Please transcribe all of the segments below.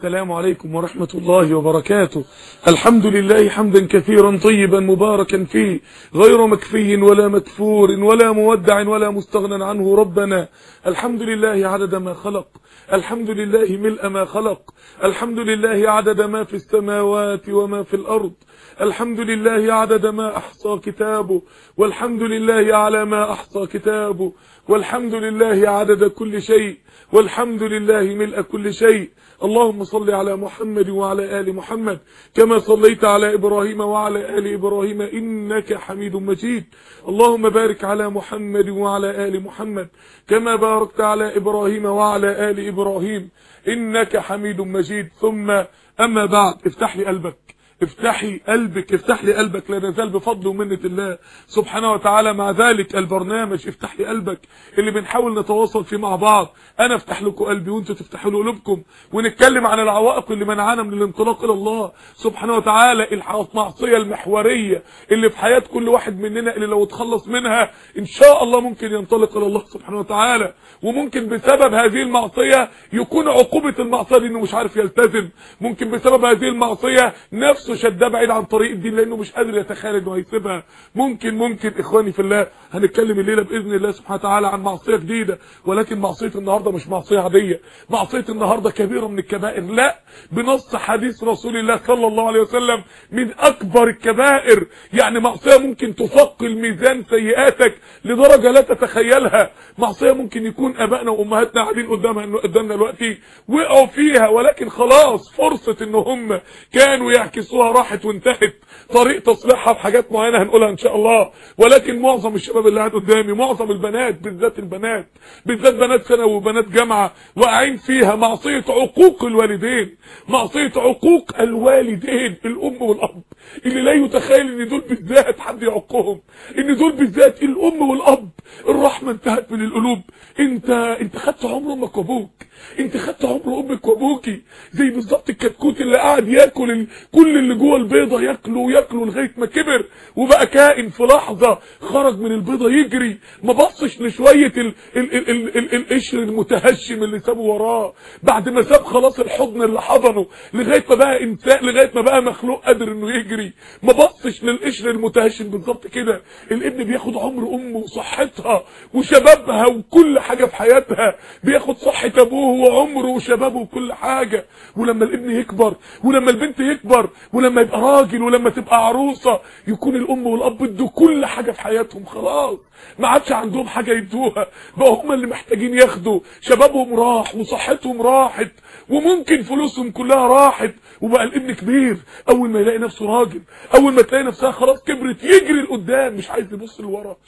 السلام عليكم ورحمة الله وبركاته الحمد لله حمدا كثيرا طيبا مباركا فيه غير مكفي ولا مكفور ولا مودع ولا مستغنى عنه ربنا الحمد لله عدد ما خلق الحمد لله ملء ما خلق الحمد لله عدد ما في السماوات وما في الأرض الحمد لله عدد ما أحصى كتابه والحمد لله على ما أحصى كتابه والحمد لله عدد كل شيء والحمد لله ملء كل شيء اللهم صل على محمد وعلى آل محمد كما صليت على إبراهيم وعلى آل إبراهيم إنك حميد مجيد اللهم بارك على محمد وعلى آل محمد كما باركت على إبراهيم وعلى آل إبراهيم إنك حميد مجيد ثم أما بعد افتح لي قلبك افتحي قلبك افتح لي قلبك لا نزال بفضل ومنة الله سبحانه وتعالى مع ذلك البرنامج افتح لي قلبك اللي بنحاول نتواصل فيه مع بعض انا افتح لكم قلبي وانتوا تفتحوا له قلوبكم ونتكلم عن العوائق اللي منعانا من الانطلاق الى الله سبحانه وتعالى المعصيه المحوريه اللي في حياه كل واحد مننا اللي لو اتخلص منها ان شاء الله ممكن ينطلق الى الله سبحانه وتعالى وممكن بسبب هذه المعصيه يكون عقوبه المعصيه انه مش عارف يلتزم ممكن بسبب هذه المعصيه نفسه شداه بعيد عن طريق الدين لانه مش قادر يتخيل انه هيسيبها ممكن ممكن اخواني في الله هنتكلم الليله باذن الله سبحانه وتعالى عن معصيه جديده ولكن معصيه النهارده مش معصيه عاديه معصيه النهارده كبيره من الكبائر لا بنص حديث رسول الله صلى الله عليه وسلم من اكبر الكبائر يعني معصيه ممكن تثقل ميزان سيئاتك لدرجه لا تتخيلها معصيه ممكن يكون ابائنا وامهاتنا قاعدين قدامها قدامنا دلوقتي وقعوا فيها ولكن خلاص فرصه ان هم كانوا يعكسوها راحت وانتهت طريق تصليحها في حاجات معينه هنقولها ان شاء الله ولكن معظم الشباب اللي قاعد قدامي معظم البنات بالذات البنات بالذات بنات ثانوي وبنات جامعه واقعين فيها معصيه عقوق الوالدين معصيه عقوق الوالدين الام والاب اللي لا يتخيل ان دول بالذات حد يعقهم ان دول بالذات الام والاب الرحمه انتهت من القلوب انت انت خدت عمر امك وابوك انت خدت عمر امك وابوكي زي بالظبط الكتكوت اللي قاعد ياكل ال... كل اللي جوه البيضه ياكله وياكله لغايه ما كبر وبقى كائن في لحظه خرج من البيضه يجري ما بصش لشويه ال... ال... ال... ال... ال... القشر المتهشم اللي سابه وراه بعد ما ساب خلاص الحضن اللي حضنه لغايه ما بقى انسان لغايه ما بقى مخلوق قادر انه يجري ما بصش للقشر المتهشم بالظبط كده الابن بياخد عمر امه وصحتها وشبابها وكل حاجه في حياتها بياخد صحه ابوه وعمره وشبابه وكل حاجه ولما الابن يكبر ولما البنت يكبر ولما يبقى راجل ولما تبقى عروسه يكون الام والاب ادوا كل حاجه في حياتهم خلاص ما عادش عندهم حاجه يدوها بقى هم اللي محتاجين ياخدوا شبابهم راح وصحتهم راحت وممكن فلوسهم كلها راحت وبقى الابن كبير اول ما يلاقي نفسه راجل اول ما تلاقي نفسها خلاص كبرت يجري لقدام مش عايز يبص لورا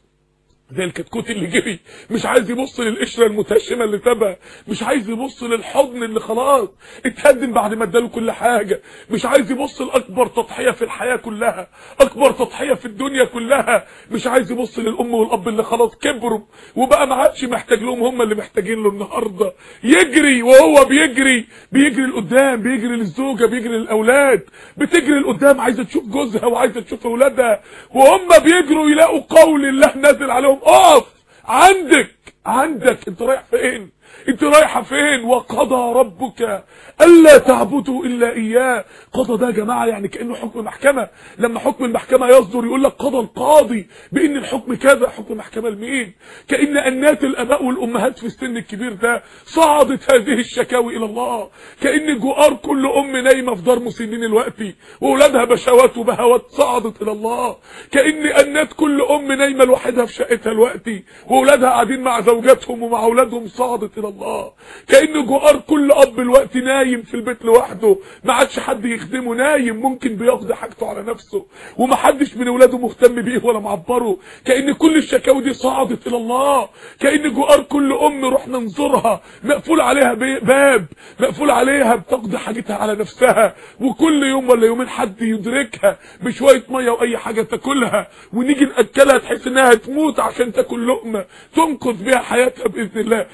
زي الكتكوت اللي جري مش عايز يبص للقشره المتهشمه اللي سابها مش عايز يبص للحضن اللي خلاص اتهدم بعد ما اداله كل حاجه مش عايز يبص لاكبر تضحيه في الحياه كلها اكبر تضحيه في الدنيا كلها مش عايز يبص للام والاب اللي خلاص كبروا وبقى ما عادش محتاج لهم هم اللي محتاجين له النهارده يجري وهو بيجري بيجري لقدام بيجري للزوجه بيجري للاولاد بتجري لقدام عايزه تشوف جوزها وعايزه تشوف اولادها وهم بيجروا يلاقوا قول الله نازل عليهم اقف عندك عندك انت رايح فين انت رايحه فين وقضى ربك الا تعبدوا الا اياه قضى ده يا جماعه يعني كانه حكم محكمه لما حكم المحكمه يصدر يقول لك قضى القاضي بان الحكم كذا حكم محكمه لمين كان انات الاباء والامهات في السن الكبير ده صعدت هذه الشكاوي الى الله كان جوار كل ام نايمه في دار مسنين الوقتي واولادها بشوات وبهوات صعدت الى الله كان انات كل ام نايمه لوحدها في شقتها الوقتي واولادها قاعدين مع زوجاتهم ومع اولادهم صعدت الى الله كان جوار كل اب الوقت نايم في البيت لوحده ما عادش حد يخدمه نايم ممكن بيقضي حاجته على نفسه ومحدش من اولاده مهتم بيه ولا معبره كان كل الشكاوي دي صعدت الى الله كان جوار كل ام رحنا نزورها مقفول عليها باب مقفول عليها بتقضي حاجتها على نفسها وكل يوم ولا يومين حد يدركها بشويه ميه واي حاجه تاكلها ونيجي ناكلها تحس انها تموت عشان تاكل لقمه تنقذ بيها حياتها باذن الله كان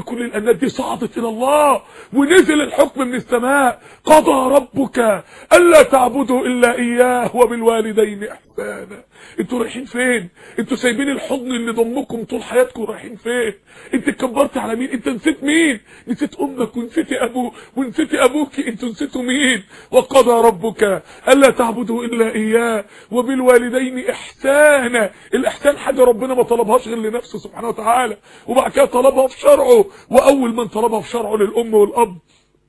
كل الانات دي صعدت الى الله ونزل الحكم من السماء قضى ربك الا تعبدوا الا اياه وبالوالدين احسانا انتوا رايحين فين انتوا سايبين الحضن اللي ضمكم طول حياتكم رايحين فين انت اتكبرت على مين انت نسيت مين نسيت امك ونسيت ابوك ونسيت ابوك انتوا نسيتوا مين وقضى ربك الا تعبدوا الا اياه وبالوالدين احسانا الاحسان حاجه ربنا ما طلبهاش غير لنفسه سبحانه وتعالى وبعد كده طلبها في شرعه واول من طلبها في شرعه للام والاب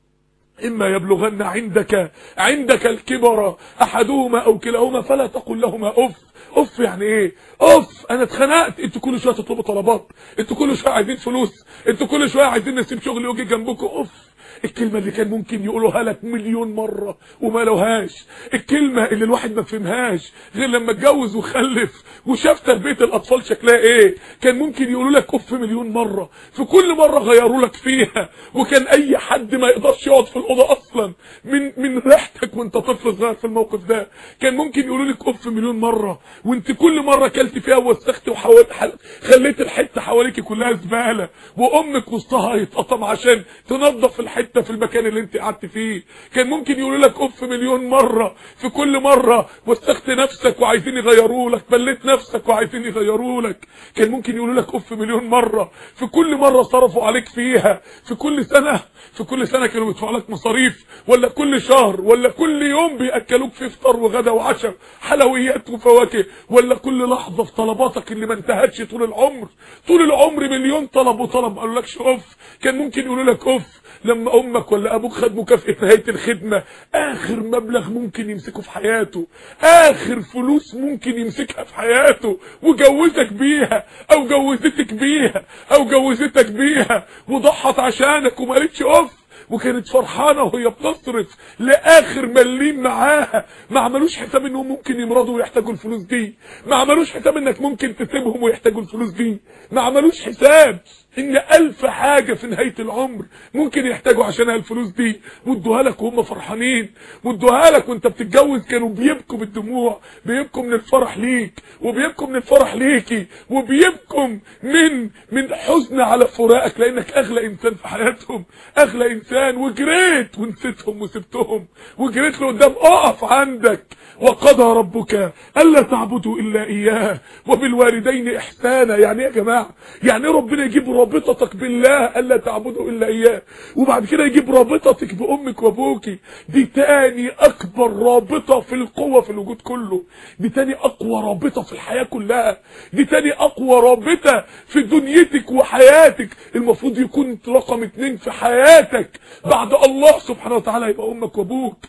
إما يبلغن عندك عندك الكبر أحدهما أو كلاهما فلا تقل لهما أف أف يعني إيه أف أنا اتخنقت أنتوا كل شوية تطلبوا طلبات أنتوا كل شوية عايزين فلوس أنتوا كل شوية عايزين نسيب شغل ويجي جنبكم أف الكلمة اللي كان ممكن يقولوها لك مليون مرة وما لوهاش الكلمة اللي الواحد ما فهمهاش غير لما اتجوز وخلف وشاف تربية الأطفال شكلها ايه كان ممكن يقولوا لك اف مليون مرة في كل مرة غيروا لك فيها وكان اي حد ما يقدرش يقعد في الأوضة اصلا من من ريحتك وانت طفل صغير في الموقف ده كان ممكن يقولوا لك اف مليون مرة وانت كل مرة كلت فيها ووسختي وحاولت خليت الحتة حواليك كلها زبالة وامك وسطها يتقطم عشان تنظف الحتة في المكان اللي انت قعدت فيه كان ممكن يقولوا لك اف مليون مرة في كل مرة وسخت نفسك وعايزين يغيروا لك بليت نفسك وعايزين يغيروا لك كان ممكن يقولوا لك اف مليون مرة في كل مرة صرفوا عليك فيها في كل سنة في كل سنة كانوا بيدفعوا لك مصاريف ولا كل شهر ولا كل يوم بياكلوك في فطار وغدا وعشاء حلويات وفواكه ولا كل لحظة في طلباتك اللي ما انتهتش طول العمر طول العمر مليون طلب وطلب ما قالولكش اف كان ممكن يقولوا لك اف لما امك ولا ابوك خد مكافاه نهايه الخدمه اخر مبلغ ممكن يمسكه في حياته اخر فلوس ممكن يمسكها في حياته وجوزك بيها او جوزتك بيها او جوزتك بيها وضحت عشانك وما قالتش اوف وكانت فرحانه وهي بتصرف لاخر مليم معاها ما عملوش حساب انهم ممكن يمرضوا ويحتاجوا الفلوس دي ما عملوش حساب انك ممكن تسيبهم ويحتاجوا الفلوس دي ما عملوش حساب ان الف حاجة في نهاية العمر ممكن يحتاجوا عشانها الفلوس دي وادوها لك وهم فرحانين وادوها لك وانت بتتجوز كانوا بيبكوا بالدموع بيبكوا من الفرح ليك وبيبكوا من الفرح ليكي وبيبكوا من من حزن على فراقك لانك اغلى انسان في حياتهم اغلى انسان وجريت ونسيتهم وسبتهم وجريت لقدام اقف عندك وقضى ربك الا تعبدوا الا اياه وبالوالدين احسانا يعني ايه يا جماعه يعني ربنا يجيب رابطتك بالله الا تعبدوا الا اياه وبعد كده يجيب رابطتك بامك وابوكي دي تاني اكبر رابطه في القوه في الوجود كله دي تاني اقوى رابطه في الحياه كلها دي تاني اقوى رابطه في دنيتك وحياتك المفروض يكون رقم اتنين في حياتك بعد الله سبحانه وتعالى يبقى امك وابوك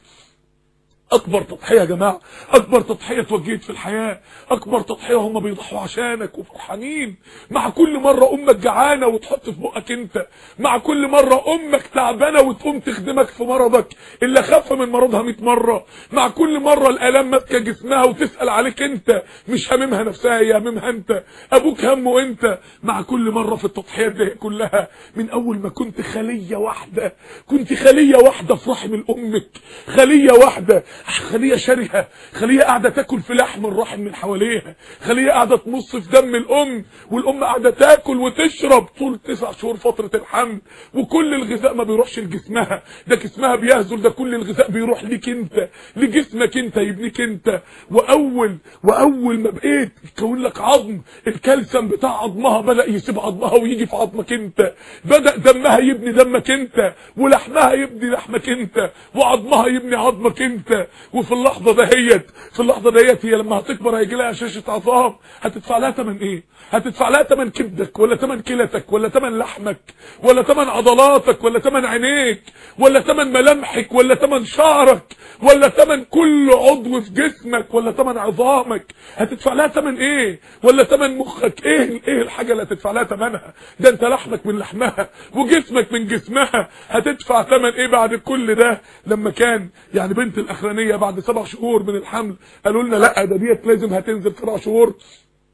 اكبر تضحيه يا جماعه اكبر تضحيه اتوجهت في الحياه اكبر تضحيه هم بيضحوا عشانك وفرحانين مع كل مره امك جعانه وتحط في بقك انت مع كل مره امك تعبانه وتقوم تخدمك في مرضك اللي خف من مرضها 100 مره مع كل مره الالام ماسكه جسمها وتسال عليك انت مش هممها نفسها هي هممها انت ابوك همه انت مع كل مره في التضحيات دي كلها من اول ما كنت خليه واحده كنت خليه واحده في رحم امك خليه واحده خليه شرهه خليه قاعده تاكل في لحم الرحم من حواليها خليه قاعده تمص في دم الام والام قاعده تاكل وتشرب طول تسع شهور فتره الحمل وكل الغذاء ما بيروحش لجسمها ده جسمها بيهزل ده كل الغذاء بيروح ليك انت لجسمك انت يبنيك انت واول واول ما بقيت يكون لك عظم الكالسيوم بتاع عظمها بدا يسيب عظمها ويجي في عظمك انت بدا دمها يبني دمك انت ولحمها يبني لحمك انت وعظمها يبني عظمك انت وفي اللحظه دهيت في اللحظه دهيت هي لما هتكبر هيجي لها شاشه عظام هتدفع لها ثمن ايه هتدفع لها ثمن كبدك ولا ثمن كلتك ولا ثمن لحمك ولا ثمن عضلاتك ولا ثمن عينيك ولا ثمن ملامحك ولا ثمن شعرك ولا ثمن كل عضو في جسمك ولا ثمن عظامك هتدفع لها ثمن ايه ولا ثمن مخك ايه ايه الحاجه اللي هتدفع لها ثمنها ده انت لحمك من لحمها وجسمك من جسمها هتدفع ثمن ايه بعد كل ده لما كان يعني بنت الاخرانيه بعد سبع شهور من الحمل قالوا لنا لا ده ديت لازم هتنزل سبع شهور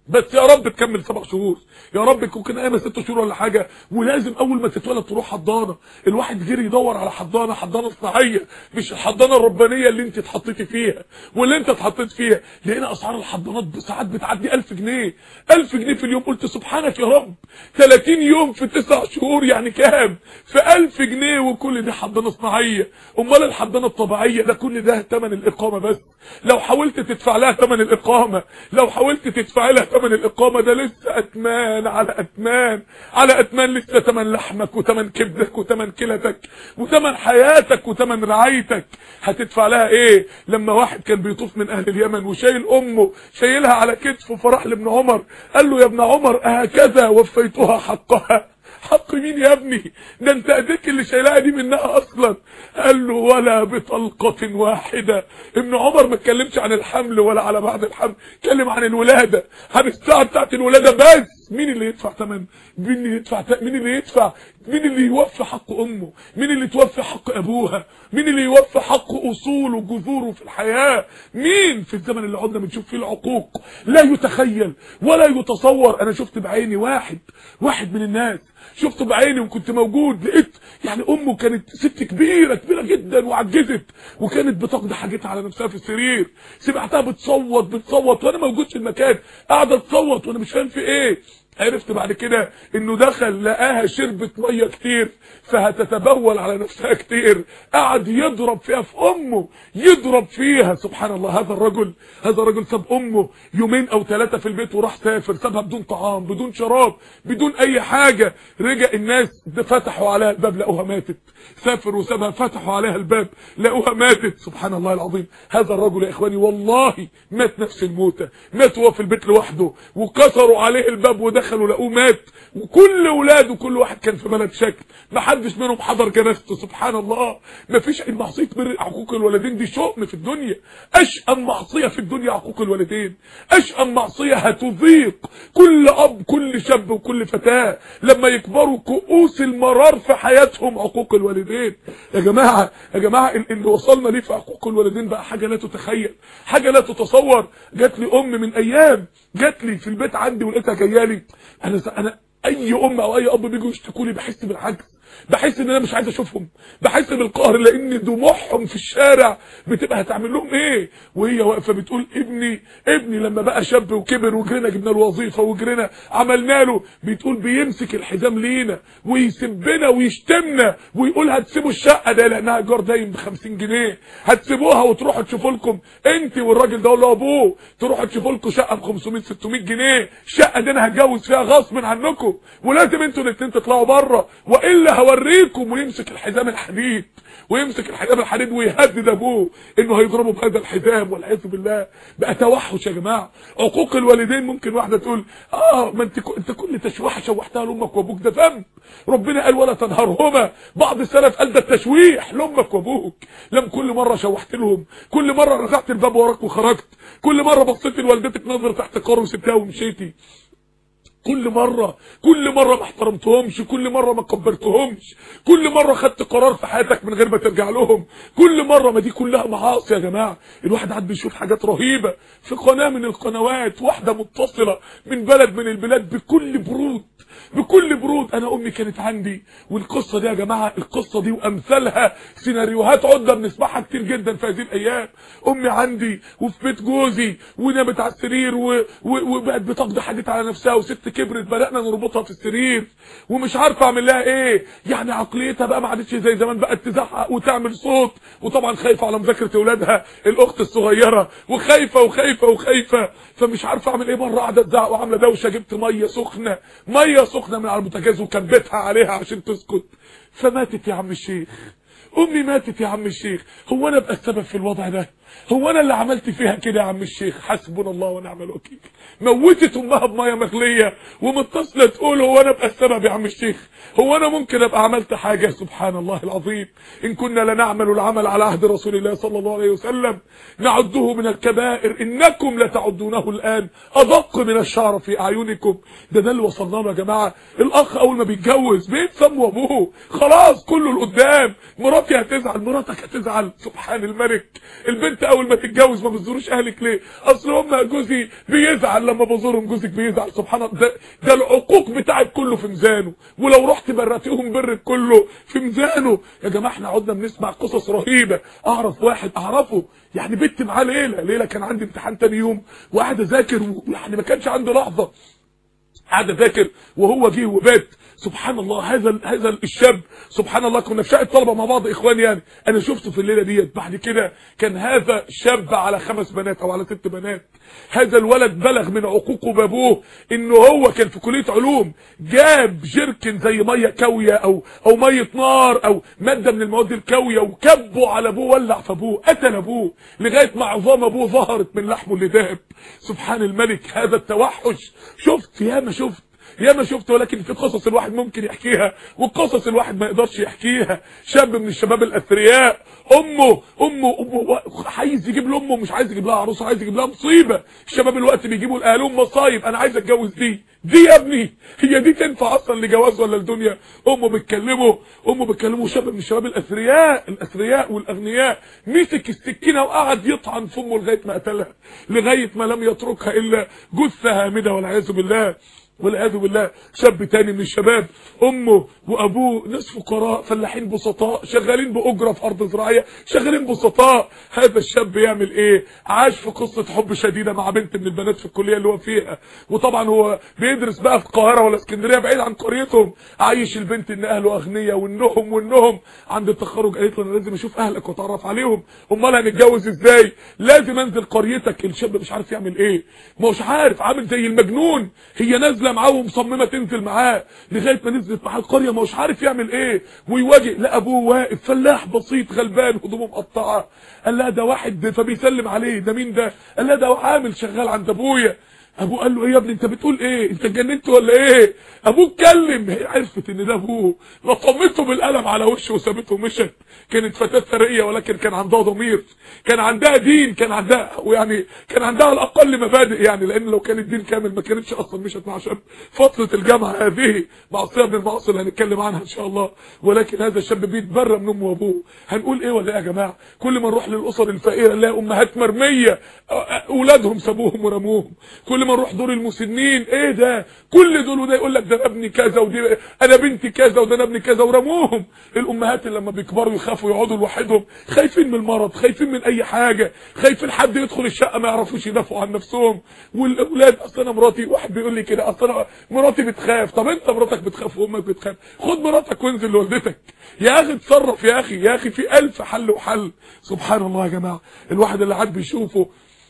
بس يا رب تكمل سبع شهور يا رب تكون كده قايمه ست شهور ولا حاجه ولازم اول ما تتولد تروح حضانه الواحد غير يدور على حضانه حضانه صناعيه مش الحضانه الربانيه اللي انت اتحطيتي فيها واللي انت اتحطيت فيها لقينا اسعار الحضانات ساعات بتعدي 1000 جنيه 1000 جنيه في اليوم قلت سبحانك يا رب 30 يوم في 9 شهور يعني كام في 1000 جنيه وكل دي حضانه صناعيه امال الحضانه الطبيعيه ده كل ده ثمن الاقامه بس لو حاولت تدفع لها ثمن الاقامه لو حاولت تدفع لها ثمن الاقامه ده لسه اتمان على اتمان على اتمان لسه ثمن لحمك وثمن كبدك وثمن كلتك وثمن حياتك وثمن رعايتك هتدفع لها ايه لما واحد كان بيطوف من اهل اليمن وشايل امه شايلها على كتفه فراح لابن عمر قال له يا ابن عمر هكذا وفيتها حقها حق مين يا ابني ده انت ايديك اللي شايلها دي منها اصلا قال له ولا بطلقة واحدة ابن عمر ما اتكلمش عن الحمل ولا على بعد الحمل اتكلم عن الولادة عن الساعة بتاعت الولادة بس مين اللي يدفع ثمن مين اللي يدفع مين اللي يدفع مين اللي يوفي حق امه مين اللي توفي حق ابوها مين اللي يوفي حق اصوله وجذوره في الحياة مين في الزمن اللي قعدنا بنشوف فيه العقوق لا يتخيل ولا يتصور انا شفت بعيني واحد واحد من الناس شفته بعيني وكنت موجود لقيت يعني امه كانت ست كبيره كبيره جدا وعجزت وكانت بتقضي حاجتها على نفسها في السرير سمعتها بتصوت بتصوت وانا موجود في المكان قاعده تصوت وانا مش فاهم في ايه عرفت بعد كده انه دخل لقاها شربت ميه كتير فهتتبول على نفسها كتير قعد يضرب فيها في امه يضرب فيها سبحان الله هذا الرجل هذا الرجل ساب امه يومين او ثلاثه في البيت وراح سافر سابها بدون طعام بدون شراب بدون اي حاجه رجع الناس فتحوا عليها الباب لقوها ماتت سافر وسابها فتحوا عليها الباب لقوها ماتت سبحان الله العظيم هذا الرجل يا اخواني والله مات نفس الموتة مات وهو في البيت لوحده وكسروا عليه الباب ودخلوا لقوه مات وكل اولاده كل واحد كان في بلد شكل ما حدش منهم حضر جنازته سبحان الله ما فيش معصيه بر حقوق الوالدين دي شؤم في الدنيا اشأم معصيه في الدنيا حقوق الوالدين اشأم معصيه هتضيق كل اب كل شاب وكل فتاه لما يكبروا كؤوس المرار في حياتهم عقوق الوالدين يا جماعه يا جماعه اللي وصلنا ليه في حقوق الوالدين بقى حاجه لا تتخيل حاجه لا تتصور جات لي ام من ايام جات لي في البيت عندي ولقيتها جايه لي انا انا اي ام او اي اب بيجوا يشتكوا لي بحس بالعجز بحس ان انا مش عايز اشوفهم بحس بالقهر لان دموعهم في الشارع بتبقى هتعمل لهم ايه وهي واقفه بتقول ابني ابني لما بقى شاب وكبر وجرينا جبنا له وظيفه وجرينا عملنا له بتقول بيمسك الحزام لينا ويسبنا ويشتمنا ويقول هتسيبوا الشقه ده لانها ايجار دايم ب 50 جنيه هتسيبوها وتروحوا تشوفوا لكم انت والراجل ده ولا ابوه تروحوا تشوفوا لكم شقه ب 500 600 جنيه الشقه دي انا هتجوز فيها غصب عنكم ولازم انتوا الاثنين تطلعوا بره والا هوريكم ويمسك الحزام الحديد ويمسك الحزام الحديد ويهدد ابوه انه هيضربه بهذا الحزام والعياذ بالله بقى توحش يا جماعه عقوق الوالدين ممكن واحده تقول اه ما انت انت كل تشويحه شوحتها لامك وابوك ده ذنب ربنا قال ولا تنهرهما بعض السلف قال ده التشويح لامك وابوك لم كل مره شوحت لهم كل مره رفعت الباب وراك وخرجت كل مره بصيت لوالدتك نظره تحت قار وسبتها ومشيتي كل مرة كل مرة ما احترمتهمش كل مرة ما كبرتهمش كل مرة خدت قرار في حياتك من غير ما ترجع لهم كل مرة ما دي كلها معاصي يا جماعة الواحد قاعد بيشوف حاجات رهيبة في قناة من القنوات واحدة متصلة من بلد من البلاد بكل برود بكل برود انا امي كانت عندي والقصة دي يا جماعة القصة دي وامثالها سيناريوهات عدة بنسمعها كتير جدا في هذه الايام امي عندي وفي بيت جوزي ونامت على السرير وبقت بتقضي حاجتها على نفسها وست كبرت بدأنا نربطها في السرير ومش عارفه اعمل لها ايه يعني عقليتها بقى ما عادتش زي زمان بقت تزعق وتعمل صوت وطبعا خايفه على مذاكره اولادها الاخت الصغيره وخايفه وخايفه وخايفه فمش عارفه اعمل ايه مره قاعده تزعق وعامله دوشه جبت ميه سخنه ميه سخنه من على البوتاجاز وكبتها عليها عشان تسكت فماتت يا عم الشيخ امي ماتت يا عم الشيخ هو انا ابقى السبب في الوضع ده هو انا اللي عملت فيها كده يا عم الشيخ حسبنا الله ونعم الوكيل موتت امها بميه مغليه ومتصله تقول هو انا ابقى السبب يا عم الشيخ هو انا ممكن ابقى عملت حاجه سبحان الله العظيم ان كنا لنعمل العمل على عهد رسول الله صلى الله عليه وسلم نعده من الكبائر انكم لتعدونه الان ادق من الشعر في اعينكم ده ده اللي وصلنا له يا جماعه الاخ اول ما بيتجوز بيتسم ابوه خلاص كله لقدام مراتي هتزعل مراتك هتزعل سبحان الملك البنت البنت اول ما تتجوز ما بتزوروش اهلك ليه اصل هم جوزي بيزعل لما بزورهم جوزك بيزعل سبحان الله ده, ده العقوق بتاعك كله في ميزانه ولو رحت برتيهم برك كله في ميزانه يا جماعه احنا قعدنا بنسمع قصص رهيبه اعرف واحد اعرفه يعني بنت معاه ليله ليله كان عندي امتحان تاني يوم وقاعد اذاكر ويعني ما كانش عنده لحظه قاعد اذاكر وهو جه وبات سبحان الله هذا هذا الشاب سبحان الله كنا في شقه طلبه مع بعض اخوان يعني انا شفته في الليله ديت بعد كده كان هذا شاب على خمس بنات او على ست بنات هذا الولد بلغ من عقوقه بابوه انه هو كان في كليه علوم جاب جركن زي ميه كاويه او او ميه نار او ماده من المواد الكاويه وكبه على ابوه ولع في ابوه قتل ابوه لغايه ما عظام ابوه ظهرت من لحمه اللي ذهب سبحان الملك هذا التوحش شفت ياما شفت ياما شفت ولكن في قصص الواحد ممكن يحكيها وقصص الواحد ما يقدرش يحكيها شاب من الشباب الاثرياء امه امه امه عايز يجيب لامه مش عايز يجيب لها عروسه عايز يجيب لها مصيبه الشباب الوقت بيجيبوا لاهلهم مصايب انا عايز اتجوز دي دي يا ابني هي دي تنفع اصلا لجواز ولا الدنيا امه بتكلمه امه بتكلمه شاب من الشباب الاثرياء الاثرياء والاغنياء مسك السكينه وقعد يطعن في امه لغايه ما قتلها لغايه ما لم يتركها الا جثه هامده والعياذ بالله والعياذ بالله شاب تاني من الشباب امه وابوه ناس فقراء فلاحين بسطاء شغالين باجره في ارض زراعيه شغالين بسطاء هذا الشاب يعمل ايه عاش في قصه حب شديده مع بنت من البنات في الكليه اللي هو فيها وطبعا هو بيدرس بقى في القاهره ولا اسكندريه بعيد عن قريتهم عايش البنت ان اهله اغنياء وانهم وانهم عند التخرج قالت له انا لازم اشوف اهلك واتعرف عليهم امال هنتجوز ازاي لازم انزل قريتك الشاب مش عارف يعمل ايه مش عارف عامل زي المجنون هي نازله معاه ومصممه تنزل معاه لغايه ما نزلت معاه القريه مش عارف يعمل ايه ويواجه لا ابوه واقف فلاح بسيط غلبان هدومه مقطعه قال لها ده واحد فبيسلم عليه ده مين ده قال لها ده عامل شغال عند ابويا ابوه قال له ايه يا ابني انت بتقول ايه انت اتجننت ولا ايه ابوه اتكلم هي عرفت ان ده ابوه لطمته بالقلم على وشه وسابته ومشت كانت فتاه ثريه ولكن كان عندها ضمير كان عندها دين كان عندها ويعني كان عندها على الاقل مبادئ يعني لان لو كان الدين كامل ما كانتش اصلا مشت مع شاب فتره الجامعه هذه معصيه من المعاصي اللي هنتكلم عنها ان شاء الله ولكن هذا الشاب بيتبرى من امه وابوه هنقول ايه ولا ايه يا جماعه كل ما نروح للاسر الفقيره نلاقي امهات مرميه اولادهم سابوهم ورموهم كل ما نروح دور المسنين ايه ده كل دول وده يقول لك ده انا ابني كذا ودي انا بنتي كذا وده انا ابني كذا ورموهم الامهات اللي لما بيكبروا يخافوا يقعدوا لوحدهم خايفين من المرض خايفين من اي حاجه خايفين حد يدخل الشقه ما يعرفوش يدافعوا عن نفسهم والاولاد اصل انا مراتي واحد بيقول لي كده اصل انا مراتي بتخاف طب انت مراتك بتخاف وامك بتخاف خد مراتك وانزل لوالدتك يا اخي اتصرف يا اخي يا اخي في الف حل وحل سبحان الله يا جماعه الواحد اللي قاعد بيشوفه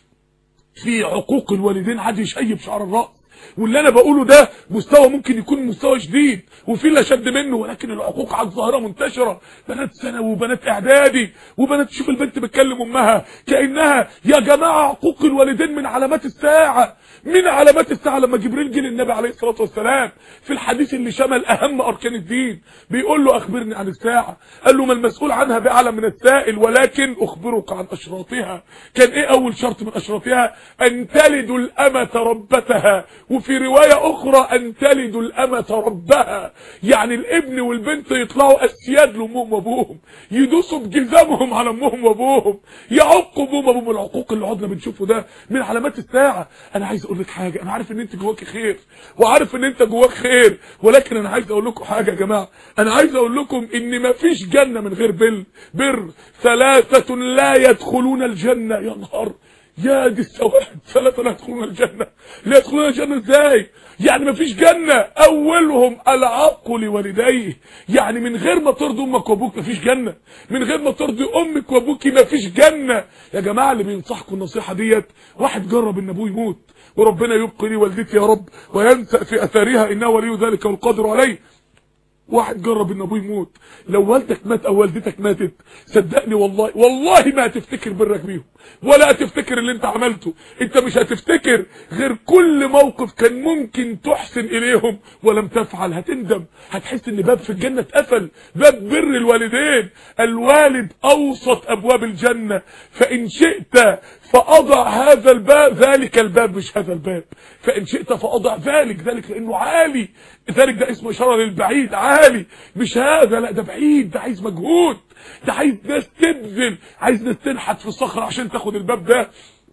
في عقوق الوالدين حد يشيب شعر الراس واللي انا بقوله ده مستوى ممكن يكون مستوى شديد وفي اللي اشد منه ولكن العقوق على الظاهره منتشره بنات ثانوي وبنات اعدادي وبنات تشوف البنت بتكلم امها كانها يا جماعه عقوق الوالدين من علامات الساعه من علامات الساعه لما جبريل جه للنبي عليه الصلاه والسلام في الحديث اللي شمل اهم اركان الدين بيقول له اخبرني عن الساعه قال له ما المسؤول عنها باعلم من السائل ولكن اخبرك عن اشراطها كان ايه اول شرط من اشراطها ان تلد الامه ربتها وفي رواية اخرى ان تلد الامة ربها يعني الابن والبنت يطلعوا اسياد لامهم وابوهم يدوسوا بجزامهم على امهم وابوهم يعقوا ابوهم وابوهم العقوق اللي عدنا بنشوفه ده من علامات الساعة انا عايز اقول لك حاجة انا عارف ان انت جواك خير وعارف ان انت جواك خير ولكن انا عايز اقول لكم حاجة يا جماعة انا عايز اقول لكم ان مفيش جنة من غير بر بر ثلاثة لا يدخلون الجنة يا نهار يا دي السواد ثلاثة لا يدخلون الجنة لا يدخلون الجنة ازاي يعني مفيش جنة اولهم العق لوالديه يعني من غير ما ترضي امك وابوك مفيش جنة من غير ما ترضي امك وابوك مفيش جنة يا جماعة اللي بينصحكم النصيحة ديت واحد جرب ان ابوه يموت وربنا يبقي لي والدتي يا رب وينسأ في اثارها انه ولي ذلك والقادر عليه واحد جرب ان ابوه يموت لو والدك مات او والدتك ماتت صدقني والله والله ما هتفتكر برك بيهم ولا هتفتكر اللي انت عملته انت مش هتفتكر غير كل موقف كان ممكن تحسن اليهم ولم تفعل هتندم هتحس ان باب في الجنة اتقفل باب بر الوالدين الوالد اوسط ابواب الجنة فان شئت فاضع هذا الباب ذلك الباب مش هذا الباب فان شئت فاضع ذلك ذلك لانه عالي ذلك ده اسمه اشاره للبعيد عالي مش هذا لا ده بعيد ده عايز مجهود ده عايز ناس تبذل عايز ناس تنحت في الصخره عشان تاخد الباب ده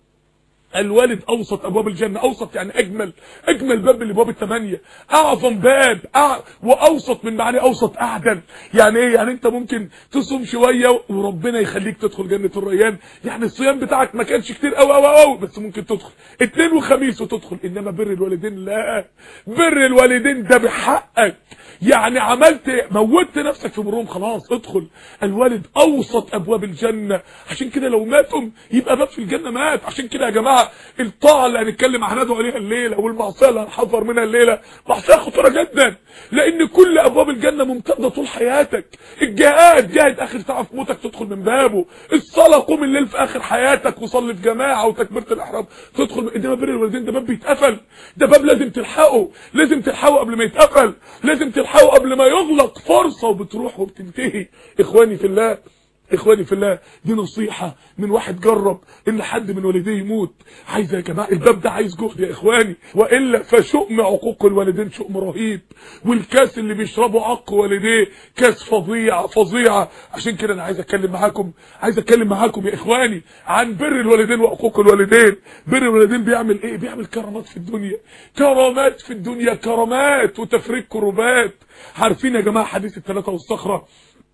الوالد اوسط ابواب الجنه اوسط يعني اجمل اجمل باب من ابواب الثمانيه اعظم باب أع... واوسط من معنى اوسط اعدل يعني ايه يعني انت ممكن تصوم شويه وربنا يخليك تدخل جنه الريان يعني الصيام بتاعك ما كانش كتير قوي قوي قوي بس ممكن تدخل اثنين وخميس وتدخل انما بر الوالدين لا بر الوالدين ده بحقك يعني عملت موتت نفسك في برهم خلاص ادخل الوالد اوسط ابواب الجنه عشان كده لو ماتم يبقى باب في الجنه مات عشان كده يا جماعه الطاعه اللي هنتكلم هندعو عليها الليله والمعصيه اللي هنحذر منها الليله معصيه خطيره جدا لان كل ابواب الجنه ممتده طول حياتك الجهاد جاهد اخر ساعه في موتك تدخل من بابه الصلاه قوم الليل في اخر حياتك وصلي في جماعه وتكبيره الاحرام تدخل انما بر الوالدين ده باب بيتقفل ده باب لازم تلحقه لازم تلحقه قبل ما يتقفل لازم تلحقه قبل ما يغلق فرصه وبتروح وبتنتهي اخواني في الله اخواني في الله دي نصيحة من واحد جرب ان حد من والديه يموت عايز يا جماعة الباب ده عايز جهد يا اخواني وإلا فشؤم عقوق الوالدين شؤم رهيب والكاس اللي بيشربه عق والديه كاس فظيع فظيعة عشان كده انا عايز اتكلم معاكم عايز اتكلم معاكم يا اخواني عن بر الوالدين وعقوق الوالدين بر الوالدين بيعمل ايه بيعمل كرامات في الدنيا كرامات في الدنيا كرامات وتفريج كروبات عارفين يا جماعة حديث الثلاثة والصخرة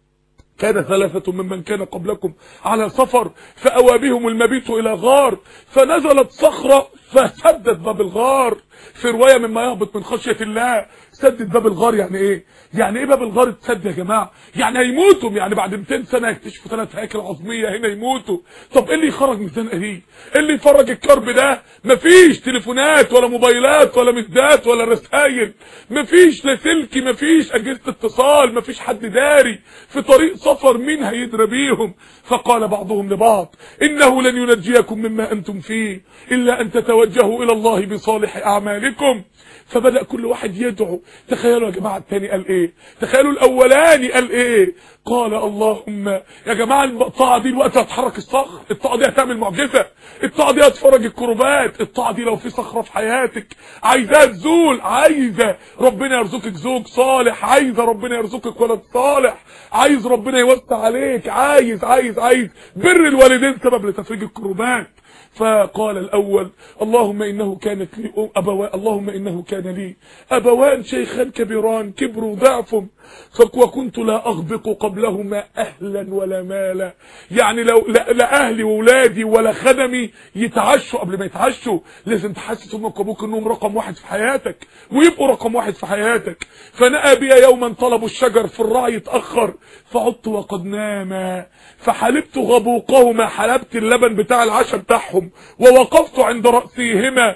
كان ثلاثة ممن كان قبلكم على سفر فأوى بهم المبيت إلى غار فنزلت صخرة فسدت باب الغار في رواية مما يهبط من خشية الله سدت باب الغار يعني ايه يعني ايه باب الغار اتسد يا جماعة يعني هيموتوا يعني بعد 200 سنة يكتشفوا ثلاث هياكل عظمية هنا يموتوا طب ايه اللي يخرج من الزنقة دي ايه اللي يفرج الكرب ده مفيش تليفونات ولا موبايلات ولا مسدات ولا رسائل مفيش لا سلكي مفيش اجهزة اتصال مفيش حد داري في طريق سفر مين هيدرى بيهم فقال بعضهم لبعض انه لن ينجيكم مما انتم فيه الا ان تتوجهوا الى الله بصالح اعمالكم فبدأ كل واحد يدعو تخيلوا يا جماعة التاني قال ايه تخيلوا الاولاني قال ايه قال اللهم يا جماعة الطاعة دي الوقت هتحرك الصخر الطاعة دي هتعمل معجزة الطاعة دي هتفرج الكروبات الطاعة دي لو في صخرة في حياتك عايزاها تزول عايزة ربنا يرزقك زوج صالح عايزة ربنا يرزقك ولد صالح عايز ربنا يوسع عليك عايز عايز عايز بر الوالدين سبب لتفريج الكروبات فقال الأول اللهم إنه كانت لي أبوان اللهم إنه كان لي أبوان شيخان كبيران كبروا ضعفهم وكنت لا أغبق قبلهما أهلا ولا مالا يعني لو لا, لا أهلي وولادي ولا خدمي يتعشوا قبل ما يتعشوا لازم تحسس أمك وأبوك أنهم رقم واحد في حياتك ويبقوا رقم واحد في حياتك فنأى بي يوما طلبوا الشجر في الرعي اتأخر فعدت وقد ناما فحلبت غبوقهما حلبت اللبن بتاع العشاء بتاعهم ووقفت عند رأسيهما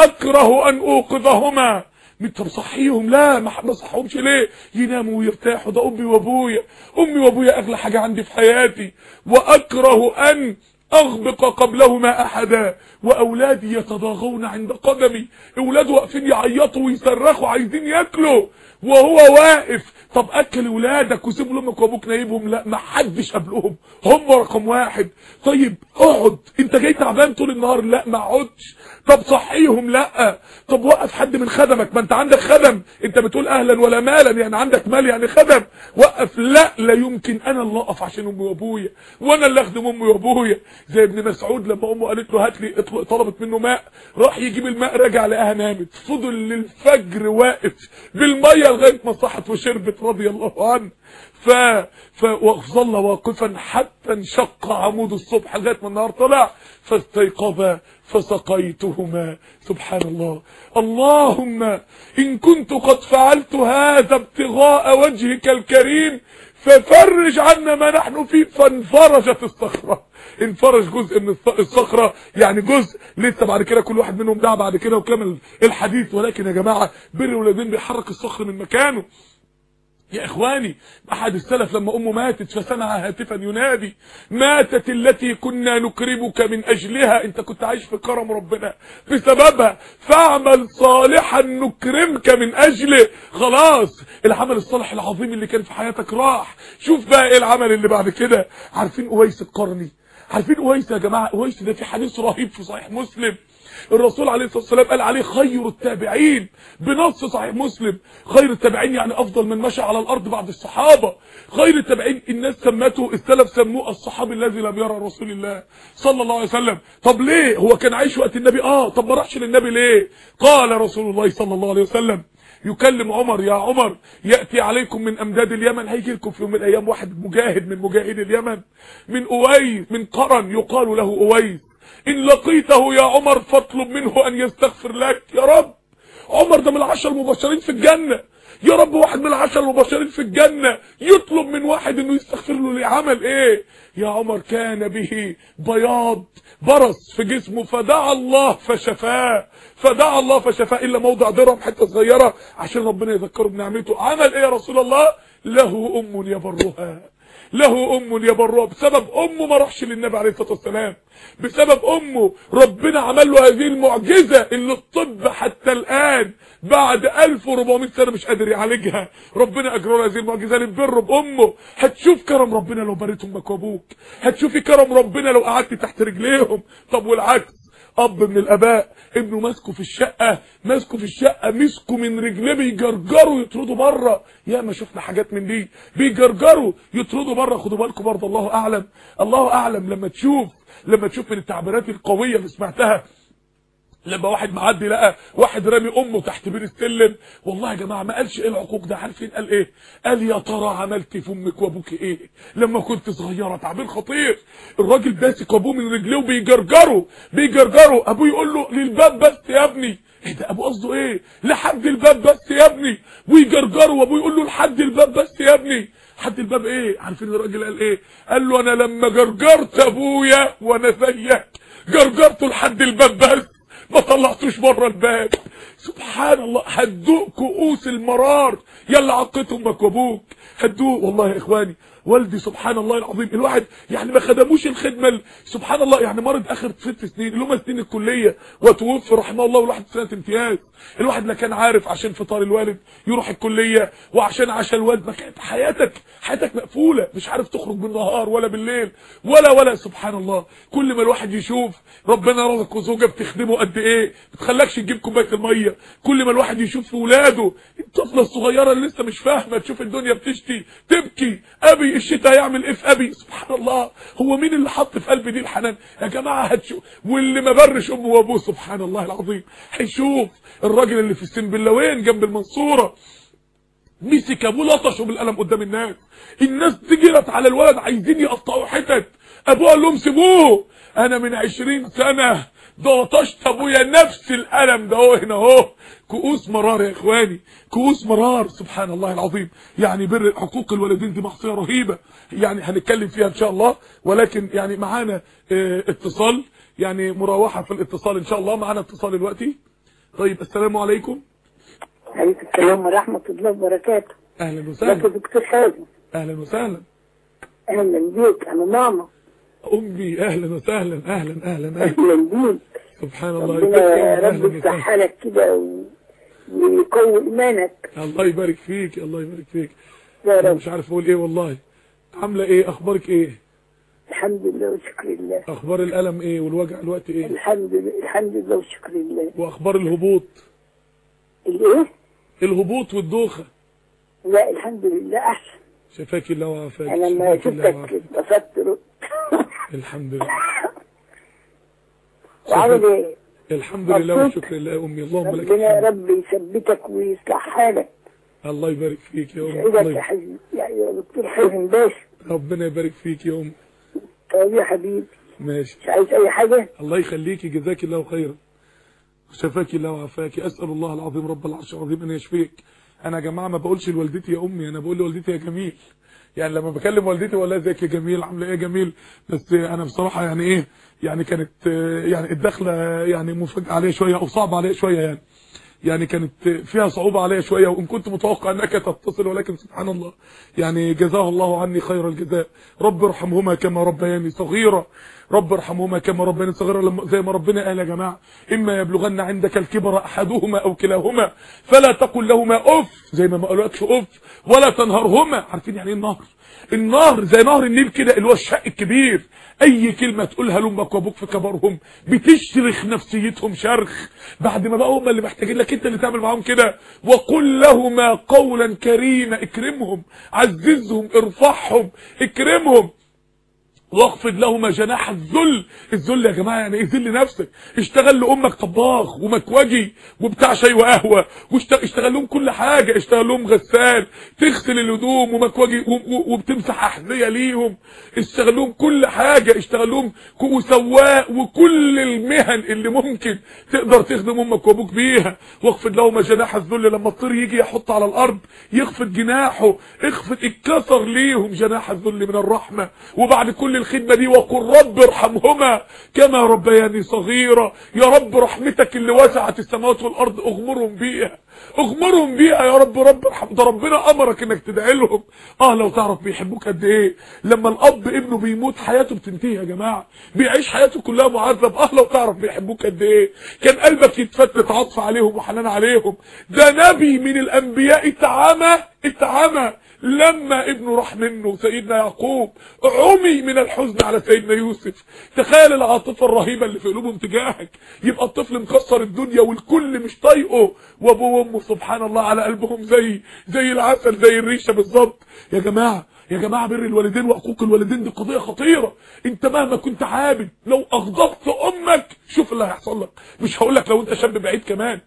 أكره أن أوقظهما انت مصحيهم لا ما بصحيهمش ليه يناموا ويرتاحوا ده امي وابويا امي وابويا اغلى حاجه عندي في حياتي واكره ان اغبق قبلهما احدا واولادي يتضاغون عند قدمي اولاد واقفين يعيطوا ويصرخوا عايزين ياكلوا وهو واقف طب اكل ولادك وسيب لامك وابوك نايبهم لا ما حدش قبلهم هم رقم واحد طيب اقعد انت جاي تعبان طول النهار لا ما اقعدش طب صحيهم لا طب وقف حد من خدمك ما انت عندك خدم انت بتقول اهلا ولا مالا يعني عندك مال يعني خدم وقف لا لا يمكن انا اللي اقف عشان امي وابويا وانا اللي اخدم امي وابويا زي ابن مسعود لما امه قالت له هات لي طلبت منه ماء راح يجيب الماء رجع لقاها نامت فضل للفجر واقف بالميه لغايه ما صحت وشربت رضي الله عنه ف فظل واقفا حتى انشق عمود الصبح لغايه ما النهار طلع فاستيقظا فسقيتهما سبحان الله اللهم إن كنت قد فعلت هذا ابتغاء وجهك الكريم ففرج عنا ما نحن فيه فانفرجت الصخرة انفرج جزء من الصخرة يعني جزء لسه بعد كده كل واحد منهم دعا بعد كده وكمل الحديث ولكن يا جماعة بر الولدين بيحرك الصخر من مكانه يا اخواني احد السلف لما امه ماتت فسمع هاتفا ينادي ماتت التي كنا نكرمك من اجلها انت كنت عايش في كرم ربنا بسببها فاعمل صالحا نكرمك من اجله خلاص العمل الصالح العظيم اللي كان في حياتك راح شوف بقى ايه العمل اللي بعد كده عارفين اويس القرني عارفين اويس يا جماعه اويس ده في حديث رهيب في صحيح مسلم الرسول عليه الصلاه والسلام قال عليه خير التابعين بنص صحيح مسلم خير التابعين يعني افضل من مشى على الارض بعد الصحابه خير التابعين الناس سمته السلف سموه الصحابي الذي لم يرى رسول الله صلى الله عليه وسلم طب ليه هو كان عايش وقت النبي اه طب ما راحش للنبي ليه قال رسول الله صلى الله عليه وسلم يكلم عمر يا عمر يأتي عليكم من أمداد اليمن هيجي لكم في يوم من الأيام واحد مجاهد من مجاهدي اليمن من أويس من قرن يقال له أويس إن لقيته يا عمر فاطلب منه أن يستغفر لك يا رب عمر ده من العشر المبشرين في الجنة يا رب واحد من العشر المبشرين في الجنة يطلب من واحد انه يستغفر له لعمل ايه يا عمر كان به بياض برص في جسمه فدعا الله فشفاه فدعا الله فشفاه الا موضع درهم حته صغيره عشان ربنا يذكره بنعمته عمل ايه يا رسول الله له ام يبرها له ام يبرها بسبب امه ما راحش للنبي عليه الصلاه والسلام بسبب امه ربنا عمل له هذه المعجزه اللي الطب حتى الان بعد 1400 سنه مش قادر يعالجها ربنا اجرى له هذه المعجزه للبر بامه هتشوف كرم ربنا لو بريت امك وابوك هتشوفي كرم ربنا لو قعدت تحت رجليهم طب والعكس اب من الاباء ابنه ماسكه في الشقه ماسكه في الشقه مسكه من رجليه بيجرجروا يطردوا بره يا ما شفنا حاجات من دي بيجرجروا يطردوا بره خدوا بالكم برضه الله اعلم الله اعلم لما تشوف لما تشوف من التعبيرات القويه اللي سمعتها لما واحد معدي لقى واحد رامي امه تحت بير السلم والله يا جماعه ما قالش ايه العقوق ده عارفين قال ايه قال يا ترى عملت في امك وابوك ايه لما كنت صغيره تعبير خطير الراجل ماسك ابوه من رجليه وبيجرجره بيجرجره ابوه يقول له للباب بس يا ابني ايه ده ابو قصده ايه لحد الباب بس يا ابني ويجرجره وابوه يقول له لحد الباب بس يا ابني حد الباب ايه عارفين الراجل قال ايه قال له انا لما جرجرت ابويا وانا زيك جرجرته لحد الباب بس ما طلعتوش بره الباب سبحان الله هتدوق كؤوس المرار يلا عقيت امك وابوك هتدوق والله يا اخواني والدي سبحان الله العظيم الواحد يعني ما خدموش الخدمه ال- سبحان الله يعني مرض اخر ست سنين اللي هم سنين الكليه وتوفي رحمه الله والواحد في سنه امتياز الواحد لا كان عارف عشان فطار الوالد يروح الكليه وعشان عشاء الوالد ما كانت حياتك حياتك مقفوله مش عارف تخرج بالنهار ولا بالليل ولا ولا سبحان الله كل ما الواحد يشوف ربنا رزقه زوجه بتخدمه قد ايه بتخلكش تجيب كوبايه الميه كل ما الواحد يشوف في ولاده الطفله الصغيره اللي لسه مش فاهمه تشوف الدنيا بتشتي تبكي ابي الشتاء هيعمل ايه في ابي سبحان الله هو مين اللي حط في قلبي دي الحنان يا جماعه هتشوف واللي ما برش امه وابوه سبحان الله العظيم هيشوف الراجل اللي في السنبلاوين جنب المنصوره مسك ابوه لطشه بالقلم قدام الناس الناس تجرت على الولد عايزين يقطعوا حتت ابوه قال لهم سيبوه انا من عشرين سنه ضغطشت ابويا نفس القلم ده هو هنا اهو كؤوس مرار يا اخواني كؤوس مرار سبحان الله العظيم يعني بر حقوق الوالدين دي معصيه رهيبه يعني هنتكلم فيها ان شاء الله ولكن يعني معانا اه اتصال يعني مراوحه في الاتصال ان شاء الله معانا اتصال دلوقتي طيب السلام عليكم عليكم السلام ورحمة الله وبركاته اهلا لك يا وسهلا دكتور حازم اهلا وسهلا أهلا بيك أنا ماما امي اهلا وسهلا اهلا اهلا اهلا أهلا بيك سبحان الله ربنا يا أهلاً رب وسهلاً. يفتحها لك كده و- ويقوي إيمانك الله يبارك فيك الله يبارك فيك يا انا رب مش عارف اقول ايه والله عامله ايه اخبارك ايه الحمد لله وشكر الله اخبار الالم ايه والوجع الوقت ايه الحمد لله الحمد لله وشكر الله واخبار الهبوط الإيه؟ الهبوط والدوخه لا الحمد لله أحسن شفاك الله وعافاك أنا لما شفاك الله شفتك وعافاك. اتبسطت الحمد لله وعامل إيه؟ الحمد لله مبسوط؟ والشكر لله يا امي اللهم لك ربنا يا الحمد رب يثبتك ويصلح حالك الله يبارك فيك يا امي يسعدك الله يا يبارك. حزين يا دكتور حازم باشا ربنا يبارك فيك يا امي طيب يا حبيبي ماشي مش عايز أي حاجة؟ الله يخليكي جزاك الله خيرا شفاك الله وعافاك اسال الله العظيم رب العرش العظيم ان يشفيك انا يا جماعه ما بقولش لوالدتي يا امي انا بقول لوالدتي يا جميل يعني لما بكلم والدتي بقول لها ازيك يا جميل عامله ايه يا جميل بس انا بصراحه يعني ايه يعني كانت آه، يعني الدخله يعني مفاجاه عليا شويه او صعبه عليا شويه يعني يعني كانت فيها صعوبة عليا شوية وإن كنت متوقع أنك تتصل ولكن سبحان الله يعني جزاه الله عني خير الجزاء رب ارحمهما كما ربياني صغيرا رب ارحمهما كما ربياني صغيرا لما زي ما ربنا قال يا جماعة إما يبلغن عندك الكبر أحدهما أو كلاهما فلا تقل لهما أف زي ما ما قالولكش أف ولا تنهرهما عارفين يعني إيه النهر النهر زي نهر النيل كده اللي هو الشق الكبير اي كلمه تقولها لامك وابوك في كبرهم بتشرخ نفسيتهم شرخ بعد ما بقى هم اللي محتاجين لك انت اللي تعمل معاهم كده وقل لهما قولا كريما اكرمهم عززهم ارفعهم اكرمهم واخفض لهما جناح الذل الذل يا جماعه يعني ايه ذل نفسك اشتغل لامك طباخ ومكوجي وبتاع شاي وقهوه واشتغل لهم كل حاجه اشتغل لهم غسال تغسل الهدوم ومكوجي وبتمسح احذيه ليهم اشتغل لهم كل حاجه اشتغل لهم وسواق وكل المهن اللي ممكن تقدر تخدم امك وابوك بيها واخفض لهما جناح الذل لما الطير يجي يحط على الارض يخفض جناحه اخفض اتكسر ليهم جناح الذل من الرحمه وبعد كل الخدمة دي وقل رب ارحمهما كما ربياني صغيرة يا رب رحمتك اللي وسعت السماوات والارض اغمرهم بيها اغمرهم بيها يا رب رب ارحم ده ربنا امرك انك تدعي لهم اه لو تعرف بيحبوك قد ايه لما الاب ابنه بيموت حياته بتنتهي يا جماعه بيعيش حياته كلها معذب اه لو تعرف بيحبوك قد ايه كان قلبك يتفتت عطف عليهم وحنان عليهم ده نبي من الانبياء اتعمى اتعمى لما ابنه راح منه سيدنا يعقوب عمي من الحزن على سيدنا يوسف تخيل العاطفه الرهيبه اللي في قلوبهم تجاهك يبقى الطفل مكسر الدنيا والكل مش طايقه وابوه وامه سبحان الله على قلبهم زي زي العسل زي الريشه بالظبط يا جماعه يا جماعه بر الوالدين وحقوق الوالدين دي قضيه خطيره انت مهما كنت عابد لو اغضبت امك شوف اللي هيحصل لك مش هقول لك لو انت شاب بعيد كمان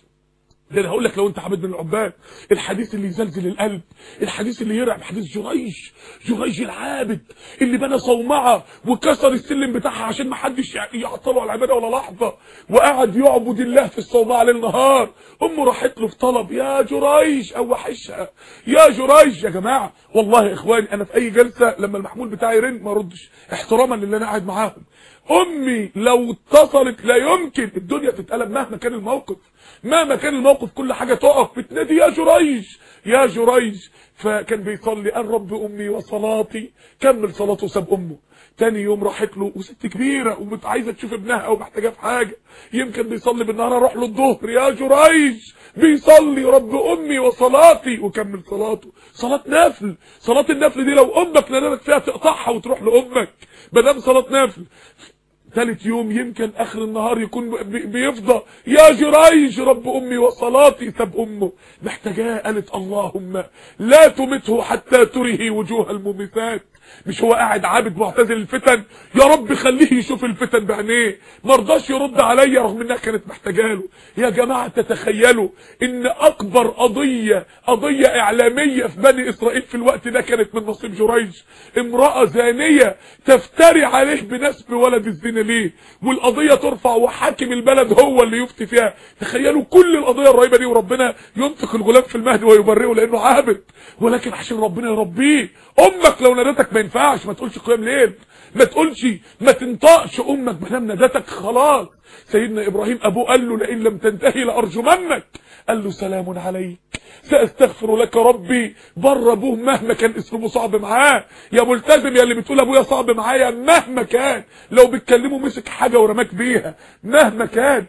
ده انا هقول لك لو انت عبد من العباد الحديث اللي يزلزل القلب الحديث اللي يرعب حديث جريج جريج العابد اللي بنى صومعه وكسر السلم بتاعها عشان ما حدش يعطله على العباده ولا لحظه وقعد يعبد الله في الصومعه ليل نهار امه راحت له في طلب يا جريج او وحشها يا جريج يا جماعه والله يا اخواني انا في اي جلسه لما المحمول بتاعي يرن ما اردش احتراما للي انا قاعد معاهم امي لو اتصلت لا يمكن الدنيا تتقلب مهما كان الموقف مهما كان الموقف كل حاجه تقف بتنادي يا جريج يا جريج فكان بيصلي قال رب امي وصلاتي كمل صلاته وساب امه تاني يوم راحت له وست كبيره وعايزه تشوف ابنها او محتاجاه في حاجه يمكن بيصلي بالنهار اروح له الظهر يا جريج بيصلي رب امي وصلاتي وكمل صلاته صلاه نفل صلاه النفل دي لو امك نادت فيها تقطعها وتروح لامك ما دام صلاه نفل ثالث يوم يمكن اخر النهار يكون بيفضى يا جريج رب امي وصلاتي ساب امه محتاجاه قالت اللهم لا تمته حتى تره وجوه المميتات مش هو قاعد عابد معتزل الفتن يا رب خليه يشوف الفتن بعينيه ما رضاش يرد عليا رغم انها كانت محتاجاله يا جماعه تتخيلوا ان اكبر قضيه قضيه اعلاميه في بني اسرائيل في الوقت ده كانت من نصيب جريج امراه زانيه تفتري عليه بنسب ولد الزنا ليه والقضيه ترفع وحاكم البلد هو اللي يفتي فيها تخيلوا كل القضيه الرهيبه دي وربنا ينطق الغلام في المهد ويبرئه لانه عابد ولكن عشان ربنا يربيه امك لو نادتك ما ينفعش ما تقولش قيام ليل ما تقولش ما تنطقش امك ما دام نادتك خلاص سيدنا ابراهيم ابوه قال له لئن لم تنتهي لارجمنك قال له سلام عليك ساستغفر لك ربي بر ابوه مهما كان اسلوبه صعب معاه يا ملتزم يا اللي بتقول ابويا صعب معايا مهما كان لو بتكلمه مسك حاجه ورماك بيها مهما كان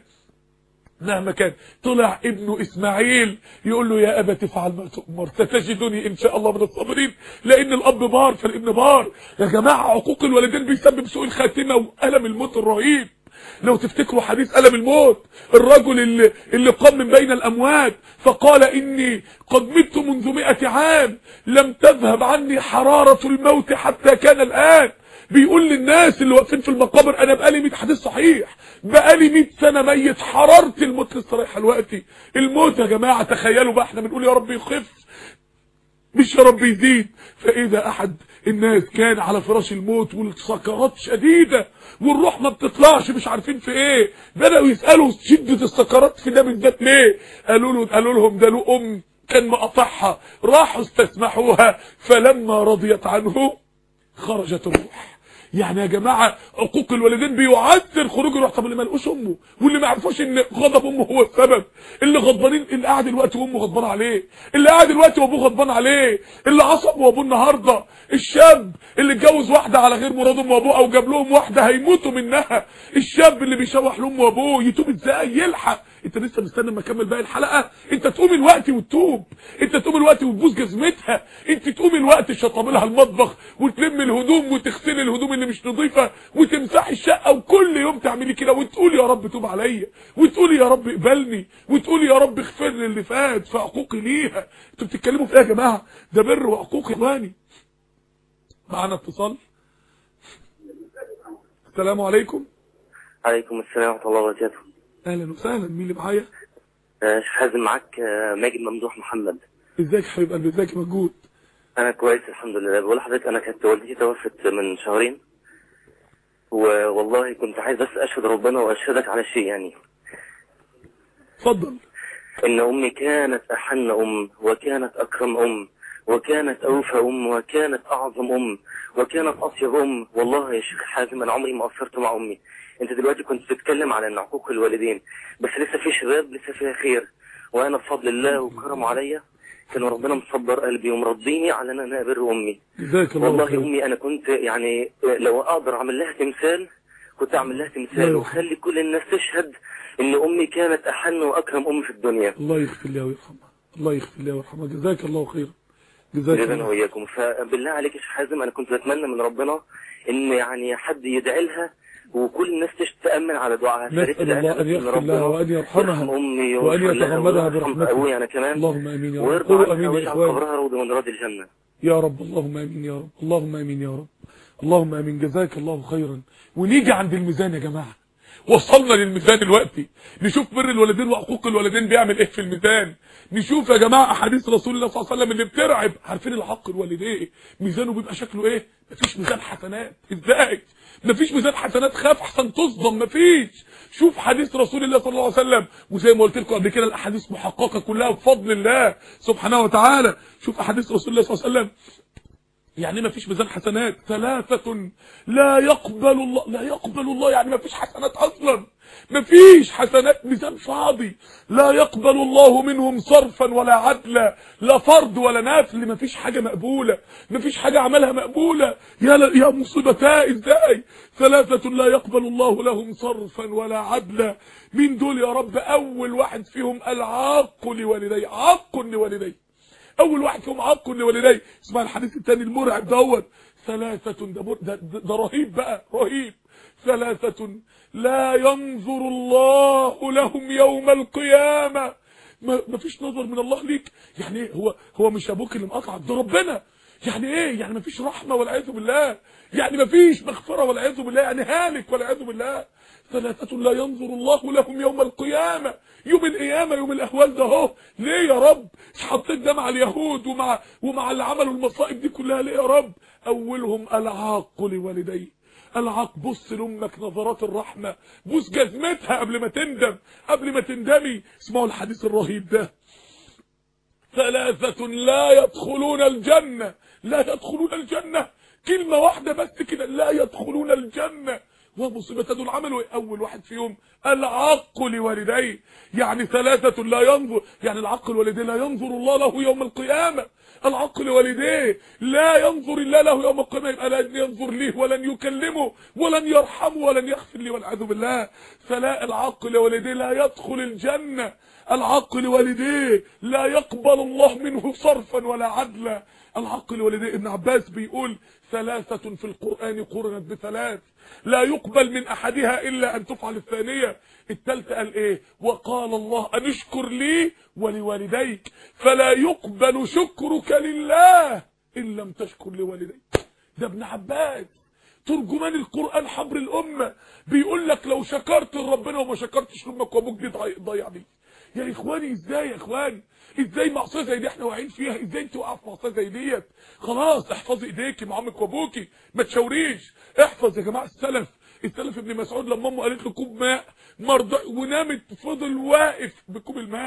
مهما كان طلع ابنه اسماعيل يقول له يا ابا تفعل ما تؤمر ستجدني ان شاء الله من الصابرين لان الاب بار فالابن بار يا جماعه عقوق الوالدين بيسبب سوء الخاتمه والم الموت الرهيب لو تفتكروا حديث ألم الموت الرجل اللي, اللي قام من بين الأموات فقال إني قد مت منذ مئة عام لم تذهب عني حرارة الموت حتى كان الآن بيقول للناس اللي واقفين في المقابر انا بقالي 100 حديث صحيح بقالي 100 سنه ميت حراره الموت لسه رايحه دلوقتي الموت يا جماعه تخيلوا بقى احنا بنقول يا رب يخف مش يا رب يزيد فاذا احد الناس كان على فراش الموت والسكرات شديده والروح ما بتطلعش مش عارفين في ايه بداوا يسالوا شده السكرات في ده بالذات ليه قالوا له قالوا لهم ده له ام كان مقطعها راحوا استسمحوها فلما رضيت عنه خرجت الروح يعني يا جماعه عقوق الوالدين بيعثر خروج الروح طب اللي ما لقوش امه واللي ما عرفوش ان غضب امه هو السبب اللي غضبانين اللي قاعد دلوقتي وامه غضبانه عليه اللي قاعد دلوقتي وابوه غضبان عليه اللي عصب وابوه النهارده الشاب اللي اتجوز واحده على غير مراد امه وابوه او جاب لهم واحده هيموتوا منها الشاب اللي بيشوح لامه وابوه يتوب ازاي يلحق انت لسه مستني اما اكمل باقي الحلقه انت تقوم الوقت وتتوب انت تقوم الوقت وتبوس جزمتها انت تقوم الوقت تشطب لها المطبخ وتلم الهدوم وتغسلي الهدوم اللي مش نظيفه وتمسحي الشقه وكل يوم تعملي كده وتقولي يا رب توب عليا وتقولي يا رب اقبلني وتقولي يا رب اغفر لي اللي فات في عقوقي ليها انتوا بتتكلموا في ايه يا جماعه ده بر وعقوق اخواني معانا اتصال السلام عليكم عليكم السلام ورحمة الله وبركاته اهلا وسهلا مين اللي معايا آه، شيخ حازم معاك آه، ماجد ممدوح محمد ازيك يا حبيب قلبي ازيك يا موجود أنا كويس الحمد لله بقول لحضرتك أنا كانت والدتي توفت من شهرين والله كنت عايز بس أشهد ربنا وأشهدك على شيء يعني اتفضل إن أمي كانت أحن أم وكانت أكرم أم وكانت أوفى أم وكانت أعظم أم وكانت أطيب أم والله يا شيخ حازم أنا عمري ما قصرت مع أمي أنت دلوقتي كنت بتتكلم على إن عقوق الوالدين بس لسه في شباب لسه فيها خير وأنا بفضل الله وكرمه عليا كان ربنا مصبر قلبي ومرضيني على ان انا ابر امي جزاك الله والله خير امي انا كنت يعني لو اقدر اعمل لها تمثال كنت اعمل لها تمثال الله وخلي كل الناس تشهد ان امي كانت احن واكرم ام في الدنيا الله يغفر لها ويرحمها الله يغفر لها ويرحمها جزاك الله خيرا جزاك جزانا الله وإياكم فبالله عليك يا شيخ حازم أنا كنت بتمنى من ربنا إن يعني حد يدعي لها وكل الناس تش- تأمن على دعائها نسأل فريت الآن الله أن من يغفر ربنا لها وأن يرحمها يرحم أمي وأن ويغفر لها يتغمدها ويرحم برحمته. أبوي أنا كمان اللهم آمين يا رب ويرضى قولوا عنها آمين يا ويجعل إخوان قبرها روضة من رياض الجنة يا رب اللهم امين يا رب اللهم امين يا رب اللهم امين جزاك الله خيرا ونيجي عند الميزان يا جماعه وصلنا للميزان دلوقتي نشوف بر الوالدين وحقوق الوالدين بيعمل ايه في الميزان نشوف يا جماعه احاديث رسول الله صلى الله عليه وسلم اللي بترعب عارفين الحق الوالدين ميزانه بيبقى شكله ايه مفيش ميزان حسنات ازاي مفيش ميزان حسنات خاف احسن تصدم مفيش شوف حديث رسول الله صلى الله عليه وسلم وزي ما قلت لكم قبل كده الاحاديث محققه كلها بفضل الله سبحانه وتعالى شوف احاديث رسول الله صلى الله عليه وسلم يعني ما فيش ميزان حسنات ثلاثة لا يقبل الله لا يقبل الله يعني ما فيش حسنات أصلا ما فيش حسنات ميزان فاضي لا يقبل الله منهم صرفا ولا عدلا لا فرض ولا نفل ما فيش حاجة مقبولة ما فيش حاجة عملها مقبولة يا ل... يا مصيبتها ازاي ثلاثة لا يقبل الله لهم صرفا ولا عدلا مين دول يا رب أول واحد فيهم العاق لوالديه عاق لوالديه اول واحد فيهم عاق لوالديه اسمع الحديث الثاني المرعب دوت ثلاثة ده, مر- ده, ده, ده رهيب بقى رهيب ثلاثة لا ينظر الله لهم يوم القيامة ما ما فيش نظر من الله ليك يعني ايه هو هو مش ابوك اللي مقطعك ده ربنا يعني ايه يعني ما فيش رحمة والعياذ بالله يعني ما فيش مغفرة والعياذ بالله يعني هالك والعياذ بالله ثلاثة لا ينظر الله لهم يوم القيامة يوم القيامة يوم الأهوال ده اهو ليه يا رب حطيت ده مع اليهود ومع ومع اللي عملوا المصائب دي كلها ليه يا رب أولهم العاق لوالديه العاق بص لامك نظرات الرحمة بص جزمتها قبل ما تندم قبل ما تندمي اسمعوا الحديث الرهيب ده ثلاثة لا يدخلون الجنة لا يدخلون الجنة كلمة واحدة بس كده لا يدخلون الجنة ومصيبة دول عملوا إيه؟ أول واحد فيهم العق لوالديه يعني ثلاثة لا ينظر يعني العق لوالديه لا ينظر الله له يوم القيامة العق لوالديه لا ينظر الله له يوم القيامة يبقى لن ينظر ليه ولن يكلمه ولن يرحمه ولن يغفر لي والعياذ بالله فلا العق لوالديه لا يدخل الجنة العق لوالديه لا يقبل الله منه صرفا ولا عدلا العق لوالديه ابن عباس بيقول ثلاثة في القرآن قرنت بثلاث لا يقبل من أحدها إلا أن تفعل الثانية الثالثة قال إيه وقال الله أن اشكر لي ولوالديك فلا يقبل شكرك لله إن لم تشكر لوالديك ده ابن عباس ترجمان القرآن حبر الأمة بيقول لك لو شكرت لربنا وما شكرتش لأمك وأبوك دي ضي- ضيع دي يا إخواني إزاي يا إخواني إزاي معصية زي دي إحنا واقعين فيها إزاي أنت واقع في معصية زي ديت خلاص احفظي إيديكي مع أمك وأبوكي ما تشاوريش احفظ يا جماعة السلف السلف ابن مسعود لما أمه قالت له كوب ماء مرضى ونامت فضل واقف بكوب الماء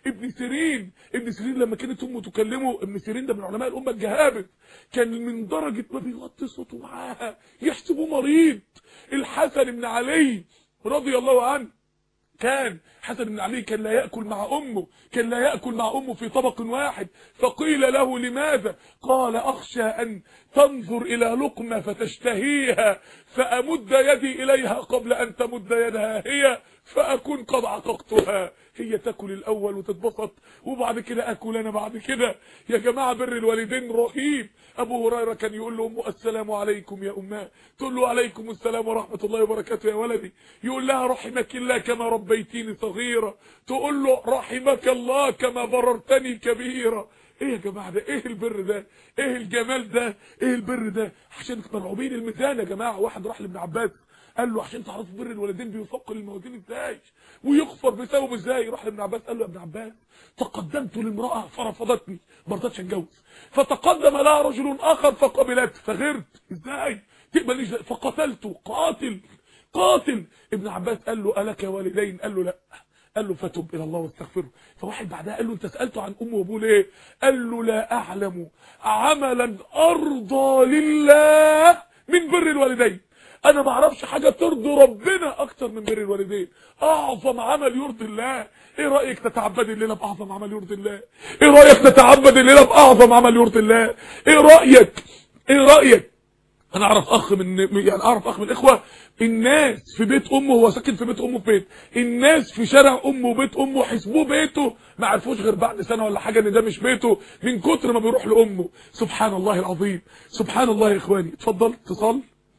ابن سيرين ابن سيرين لما كانت امه تكلمه ابن سيرين ده من علماء الامه الجهابذ كان من درجه ما بيوطي صوته معاها يحسبه مريض الحسن بن علي رضي الله عنه كان حسن بن علي كان لا يأكل مع أمه كان لا يأكل مع أمه في طبق واحد فقيل له لماذا قال أخشى أن تنظر إلى لقمة فتشتهيها فأمد يدي إليها قبل أن تمد يدها هي فأكون قد عققتها هي تاكل الأول وتتبسط وبعد كده أكل أنا بعد كده يا جماعة بر الوالدين رهيب أبو هريرة كان يقول له أمه السلام عليكم يا أماه تقول له عليكم السلام ورحمة الله وبركاته يا ولدي يقول لها رحمك الله كما ربيتيني صغيرة تقول له رحمك الله كما بررتني كبيرة ايه يا جماعه ده ايه البر ده ايه الجمال ده ايه البر ده عشان مرعوبين الميزان يا جماعه واحد راح لابن عباس قال له عشان تعرفوا بر الوالدين بيثقل الموازين ازاي ويغفر بسببه ازاي راح لابن عباس قال له يا ابن عباس تقدمت لامراه فرفضتني ما رضتش اتجوز فتقدم لها رجل اخر فقبلت فغرت ازاي تقبل إزاي؟ فقتلته قاتل قاتل ابن عباس قال له الك والدين قال له لا قال له فتب الى الله واستغفره فواحد بعدها قال له انت سالته عن امه وابوه ليه قال له لا اعلم عملا ارضى لله من بر الوالدين انا ما اعرفش حاجه ترضي ربنا اكتر من بر الوالدين اعظم عمل يرضي الله ايه رايك تتعبد الليله باعظم عمل يرضي الله ايه رايك تتعبد الليله باعظم عمل يرضي الله ايه رايك ايه رايك انا اعرف اخ من يعني اعرف اخ من الاخوه الناس في بيت امه هو ساكن في بيت امه في بيت الناس في شارع امه وبيت امه حسبوه بيته ما عرفوش غير بعد سنه ولا حاجه ان ده مش بيته من كتر ما بيروح لامه سبحان الله العظيم سبحان الله يا اخواني اتفضل اتصال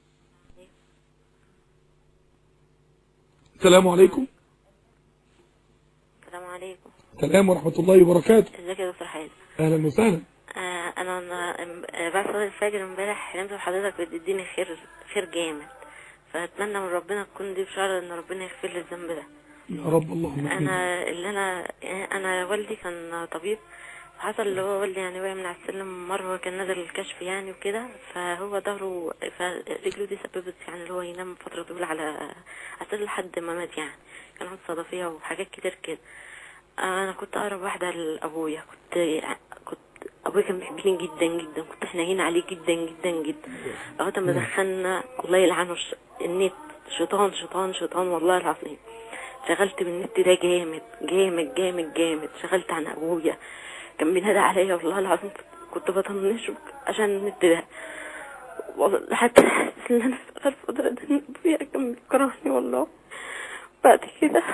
السلام عليكم السلام عليكم السلام ورحمه الله وبركاته ازيك يا دكتور حازم اهلا وسهلا آه انا أنا- آه، بعد صلاه الفجر امبارح حلمت بحضرتك بتديني خير خير جامد فاتمنى من ربنا تكون دي بشاره ان ربنا يغفر لي الذنب ده يا رب اللهم امين انا اللي انا انا والدي كان طبيب حصل اللي هو والدي يعني وقع من على السلم مره كان نازل الكشف يعني وكده فهو ظهره فرجله دي سببت يعني اللي هو ينام فتره طويله على على اساس لحد ما مات يعني كان عنده صدفيه وحاجات كتير كده انا كنت اقرب واحده لابويا كنت كنت ابويا كان بيحبني جدا جدا كنت حنين عليه جدا جدا جدا لغايه ما دخلنا الله يلعنه الش- النت شيطان شيطان شيطان والله العظيم شغلت بالنت ده جامد جامد جامد جامد شغلت عن ابويا كان بينادى عليا والله العظيم كنت بطنشه عشان النت ده والله حتى حاسس ان انا في الفترة ده ان ابويا كان بيكرهني والله بعد كده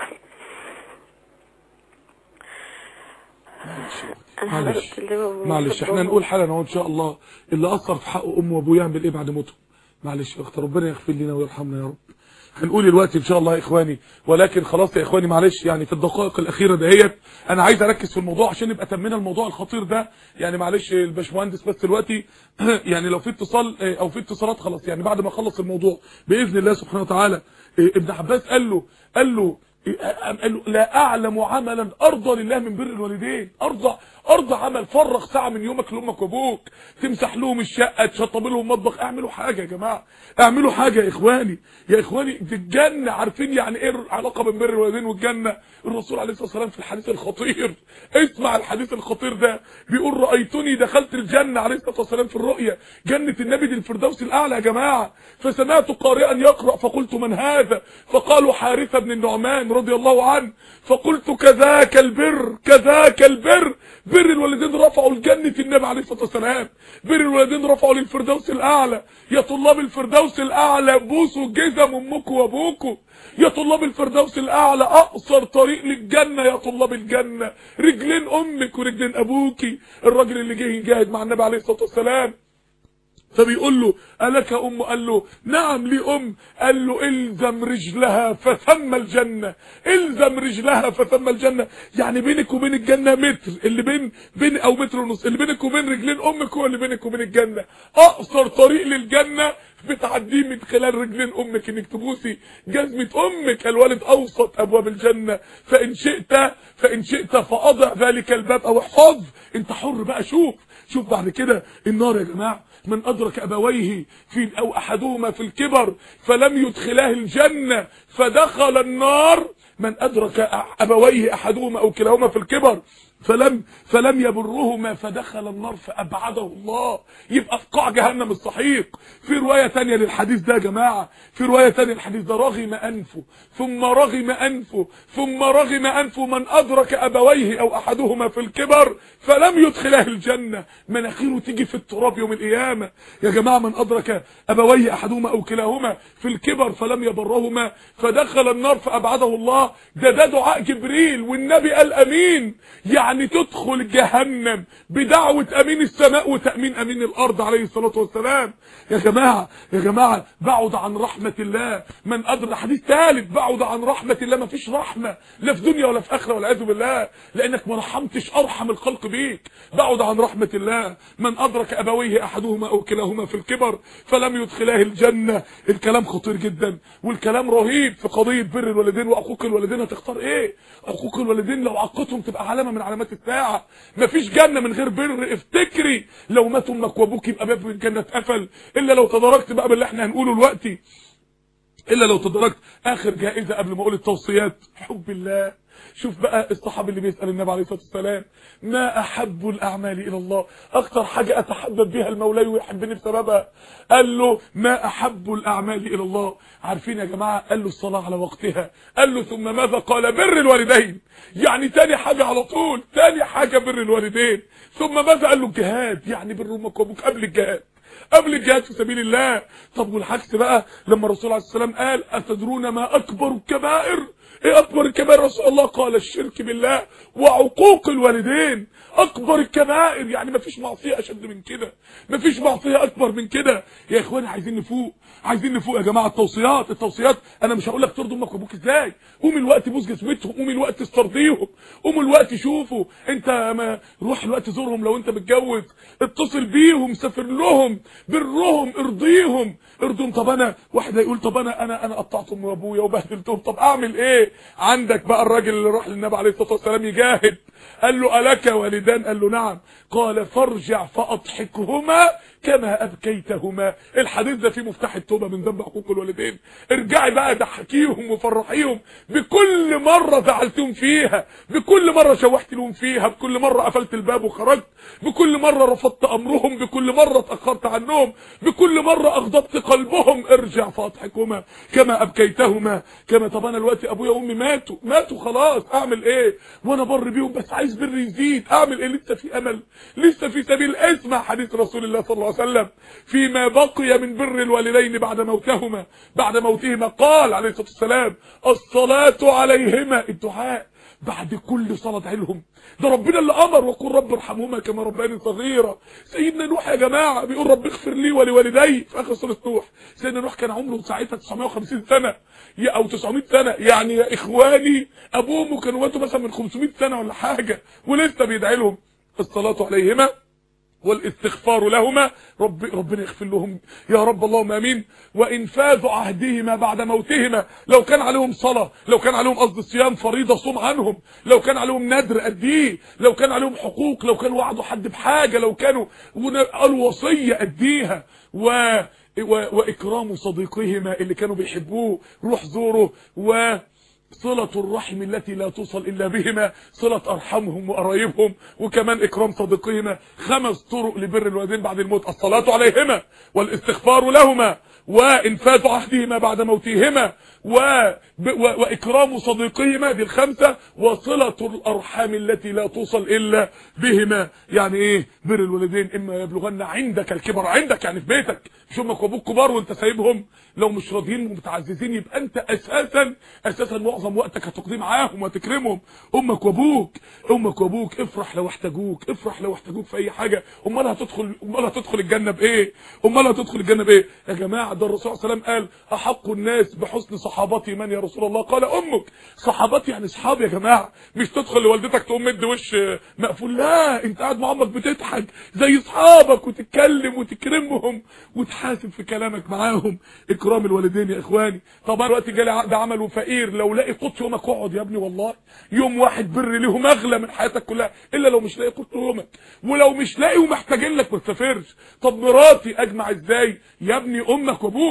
انا معلش حضرت اللي هو معلش احنا نقول حالا اهو ان شاء الله اللي اثر في حق امه وابوه يعمل ايه بعد موته معلش يا اخت ربنا يغفر لنا ويرحمنا يا رب هنقول الوقت ان شاء الله يا اخواني ولكن خلاص يا اخواني معلش يعني في الدقائق الاخيره دهيت انا عايز اركز في الموضوع عشان نبقى تمينا الموضوع الخطير ده يعني معلش الباشمهندس بس دلوقتي يعني لو في اتصال اه، او في اتصالات خلاص يعني بعد ما اخلص الموضوع باذن الله سبحانه وتعالى اه، ابن عباس قال له قال له قال له لا اعلم عملا ارضى لله من بر الوالدين ارضى ارضى عمل فرغ ساعه من يومك لامك وابوك تمسح لهم الشقه تشطب لهم المطبخ اعملوا حاجه يا جماعه اعملوا حاجه يا اخواني يا اخواني دي الجنه عارفين يعني ايه العلاقه بين بر الوالدين والجنه الرسول عليه الصلاه والسلام في الحديث الخطير اسمع الحديث الخطير ده بيقول رايتني دخلت الجنه عليه الصلاه والسلام في الرؤيا جنه النبي دي الفردوس الاعلى يا جماعه فسمعت قارئا يقرا فقلت من هذا فقالوا حارثه بن النعمان رضي الله عنه فقلت كذاك البر كذاك البر بر الوالدين رفعوا لجنه النبي عليه الصلاه والسلام بر الوالدين رفعوا للفردوس الاعلى يا طلاب الفردوس الاعلى بوسوا جزم امكم وابوكم يا طلاب الفردوس الاعلى اقصر طريق للجنه يا طلاب الجنه رجلين امك ورجلين ابوكي الراجل اللي جه يجاهد مع النبي عليه الصلاه والسلام فبيقول له ألك أم قال له نعم لي أم قال له الزم رجلها فثم الجنة الزم رجلها فثم الجنة يعني بينك وبين الجنة متر اللي بين بين أو متر ونص اللي بينك وبين رجلين أمك هو اللي بينك وبين الجنة أقصر طريق للجنة بتعديه من خلال رجلين أمك إنك تبوسي جزمة أمك الوالد أوسط أبواب الجنة فإن شئت فإن شئت فأضع ذلك الباب أو احفظ أنت حر بقى شوف شوف بعد كده النار يا جماعة من أدرك أبويه في أو أحدهما في الكبر فلم يدخلاه الجنة فدخل النار من ادرك ابويه احدهما او كلاهما في الكبر فلم فلم يبرهما فدخل النار فابعده الله يبقى في قاع جهنم الصحيق في روايه تانية للحديث ده يا جماعه في روايه تانية للحديث ده رغم انفه ثم رغم انفه ثم رغم انفه من ادرك ابويه او احدهما في الكبر فلم يدخله الجنه مناخيره تيجي في التراب يوم القيامه يا جماعه من ادرك ابويه احدهما او كلاهما في الكبر فلم يبرهما فدخل النار فابعده الله ده ده دعاء جبريل والنبي قال امين يعني تدخل جهنم بدعوة امين السماء وتأمين امين الارض عليه الصلاة والسلام يا جماعة يا جماعة بعد عن رحمة الله من ادرك حديث ثالث بعد عن رحمة الله ما فيش رحمة لا في دنيا ولا في اخرة والعياذ بالله لانك ما رحمتش ارحم الخلق بيك بعد عن رحمة الله من ادرك ابويه احدهما او كلاهما في الكبر فلم يدخلاه الجنة الكلام خطير جدا والكلام رهيب في قضية بر الوالدين وعقوق الوالدين هتختار ايه عقوق الوالدين لو عقتهم تبقى علامة من علامات الساعة مفيش جنة من غير بر افتكري لو مات امك وابوك يبقى باب الجنة اتقفل الا لو تداركت بقى باللي احنا هنقوله دلوقتي الا لو تدركت اخر جائزة قبل ما اقول التوصيات حب الله شوف بقى الصحابي اللي بيسأل النبي عليه الصلاة والسلام ما أحب الأعمال إلى الله أكتر حاجة أتحبب بها المولاي ويحبني بسببها قال له ما أحب الأعمال إلى الله عارفين يا جماعة قال له الصلاة على وقتها قال له ثم ماذا قال بر الوالدين يعني تاني حاجة على طول تاني حاجة بر الوالدين ثم ماذا قال له الجهاد يعني بر أمك وأبوك قبل الجهاد قبل الجهاد في سبيل الله طب والعكس بقى لما الرسول عليه السلام قال أتدرون ما أكبر الكبائر ايه اكبر الكبائر رسول الله قال الشرك بالله وعقوق الوالدين اكبر الكبائر يعني مفيش معصيه اشد من كده مفيش معصيه اكبر من كده يا اخواني عايزين نفوق عايزين نفوق يا جماعه التوصيات التوصيات انا مش هقول لك ترضوا امك وابوك ازاي قوم الوقت بوس جسمتهم قوم الوقت استرضيهم قوم الوقت شوفوا انت ما روح الوقت زورهم لو انت متجوز اتصل بيهم سافر لهم برهم ارضيهم ارضهم طب انا واحد يقول طب انا انا انا قطعت امي وابويا وبهدلتهم طب اعمل ايه عندك بقى الراجل اللي راح للنبي عليه الصلاه والسلام يجاهد قال له الك والدان قال له نعم قال فارجع فاضحكهما كما ابكيتهما الحديث ده فيه مفتاح التوبه من ذنب حقوق الوالدين ارجعي بقى ضحكيهم وفرحيهم بكل مره زعلتهم فيها بكل مره شوحت لهم فيها بكل مره قفلت الباب وخرجت بكل مره رفضت امرهم بكل مره اتاخرت عنهم بكل مره اغضبت قلبهم ارجع فاضحكهما كما ابكيتهما كما طب انا دلوقتي ابويا وامي ماتوا ماتوا خلاص اعمل ايه وانا بر بيهم بس عايز بر يزيد اعمل ايه لسه في امل لسه في سبيل اسمع حديث رسول الله صلى الله عليه وسلم فيما بقي من بر الوالدين بعد موتهما بعد موتهما قال عليه الصلاه والسلام الصلاه عليهما الدعاء بعد كل صلاة ادعي لهم ده ربنا اللي امر وقل رب ارحمهما كما ربياني صغيرا سيدنا نوح يا جماعه بيقول رب اغفر لي ولوالدي في اخر سوره نوح سيدنا نوح كان عمره ساعتها 950 سنه يا او 900 سنه يعني يا اخواني ابوهم كانوا ماتوا مثلا من 500 سنه ولا حاجه ولسه بيدعي لهم الصلاه عليهما والاستغفار لهما رب ربنا يغفر لهم يا رب اللهم امين وانفاذ عهدهما بعد موتهما لو كان عليهم صلاه لو كان عليهم قصد صيام فريضه صوم عنهم لو كان عليهم ندر اديه لو كان عليهم حقوق لو كانوا وعدوا حد بحاجه لو كانوا قالوا وصيه اديها و واكرام صديقهما اللي كانوا بيحبوه روح زوره و صلة الرحم التي لا توصل إلا بهما صلة أرحمهم وقرايبهم وكمان إكرام صديقهما خمس طرق لبر الوالدين بعد الموت الصلاة عليهما والاستغفار لهما وإنفاذ عهدهما بعد موتهما و... و... وإكرام صديقهما دي الخمسة وصلة الأرحام التي لا توصل إلا بهما يعني إيه بر الوالدين إما يبلغن عندك الكبر عندك يعني في بيتك مش أمك وأبوك كبار وأنت سايبهم لو مش راضيين ومتعززين يبقى أنت أساسا أساسا معظم وقتك هتقضيه معاهم وتكرمهم أمك وأبوك أمك وأبوك افرح لو احتاجوك افرح لو احتاجوك في أي حاجة أمال هتدخل أمال هتدخل الجنة بإيه أمال هتدخل الجنة بإيه يا جماعة ده الرسول صلى الله عليه وسلم قال أحق الناس بحسن صحابتي من يا رسول الله قال امك صحابتي يعني اصحاب يا جماعه مش تدخل لوالدتك تقوم مد وش مقفول لا انت قاعد مع امك بتضحك زي اصحابك وتتكلم وتكرمهم وتحاسب في كلامك معاهم اكرام الوالدين يا اخواني طبعا دلوقتي جالي عقد عمل وفقير لو لاقي قوت يومك اقعد يا ابني والله يوم واحد بر ليهم اغلى من حياتك كلها الا لو مش لاقي قوت يومك ولو مش لاقي ومحتاجين لك ما تسافرش طب مراتي اجمع ازاي يا ابني امك وابوك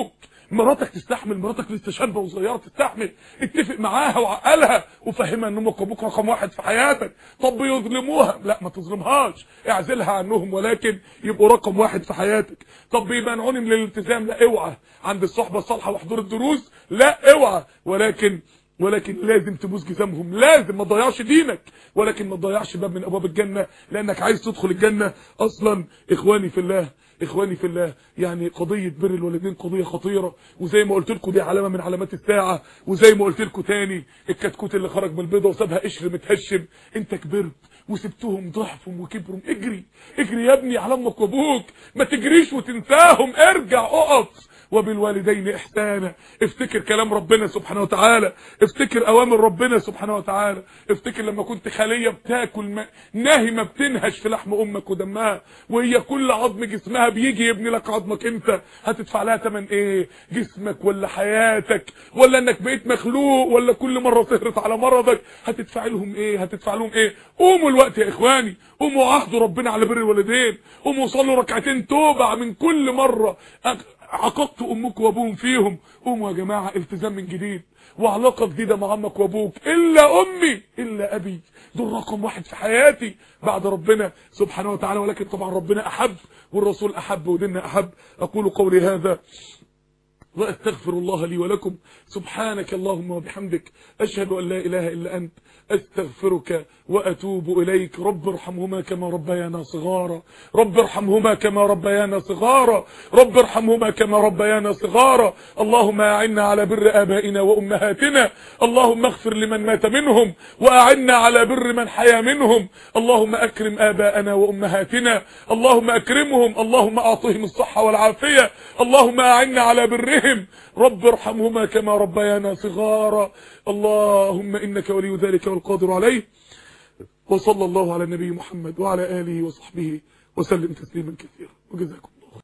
مراتك تستحمل مراتك لسه شابه وصغيره تستحمل اتفق معاها وعقلها وفهمها ان امك وابوك رقم واحد في حياتك طب يظلموها لا ما تظلمهاش اعزلها عنهم ولكن يبقوا رقم واحد في حياتك طب يمنعوني من الالتزام لا اوعى عند الصحبه الصالحه وحضور الدروس لا اوعى ولكن ولكن لازم تبوس جزامهم لازم ما تضيعش دينك ولكن ما تضيعش باب من ابواب الجنه لانك عايز تدخل الجنه اصلا اخواني في الله اخواني في الله يعني قضيه بر الوالدين قضيه خطيره وزي ما قلت لكم دي علامه من علامات الساعه وزي ما قلت لكم تاني الكتكوت اللي خرج من البيضه وسابها قشر متهشم انت كبرت وسبتهم ضعفهم وكبرهم اجري اجري يا ابني على امك وابوك ما تجريش وتنساهم ارجع اقف وبالوالدين احسانا افتكر كلام ربنا سبحانه وتعالى افتكر اوامر ربنا سبحانه وتعالى افتكر لما كنت خليه بتاكل ما ناهمه بتنهش في لحم امك ودمها وهي كل عظم جسمها بيجي يبني لك عظمك انت هتدفع لها ثمن ايه جسمك ولا حياتك ولا انك بقيت مخلوق ولا كل مره تهرط على مرضك هتدفع لهم ايه هتدفع لهم ايه قوموا الوقت يا اخواني قوموا عهدوا ربنا على بر الوالدين قوموا صلوا ركعتين توبه من كل مره عقدت امك وابوهم فيهم قوموا يا جماعه التزام من جديد وعلاقه جديده مع امك وابوك الا امي الا ابي دول رقم واحد في حياتي بعد ربنا سبحانه وتعالى ولكن طبعا ربنا احب والرسول احب وديننا احب اقول قولي هذا واستغفر الله لي ولكم سبحانك اللهم وبحمدك اشهد ان لا اله الا انت استغفرك واتوب اليك رب ارحمهما كما ربيانا صغارا رب ارحمهما كما ربيانا صغارا رب ارحمهما كما ربيانا صغارا اللهم اعنا على بر ابائنا وامهاتنا اللهم اغفر لمن مات منهم واعنا على بر من حيا منهم اللهم اكرم اباءنا وامهاتنا اللهم اكرمهم اللهم اعطهم الصحه والعافيه اللهم اعنا على برهم رب ارحمهما كما ربيانا صغارا اللهم انك ولي ذلك والقادر عليه وصلى الله على النبي محمد وعلى اله وصحبه وسلم تسليما كثيرا وجزاكم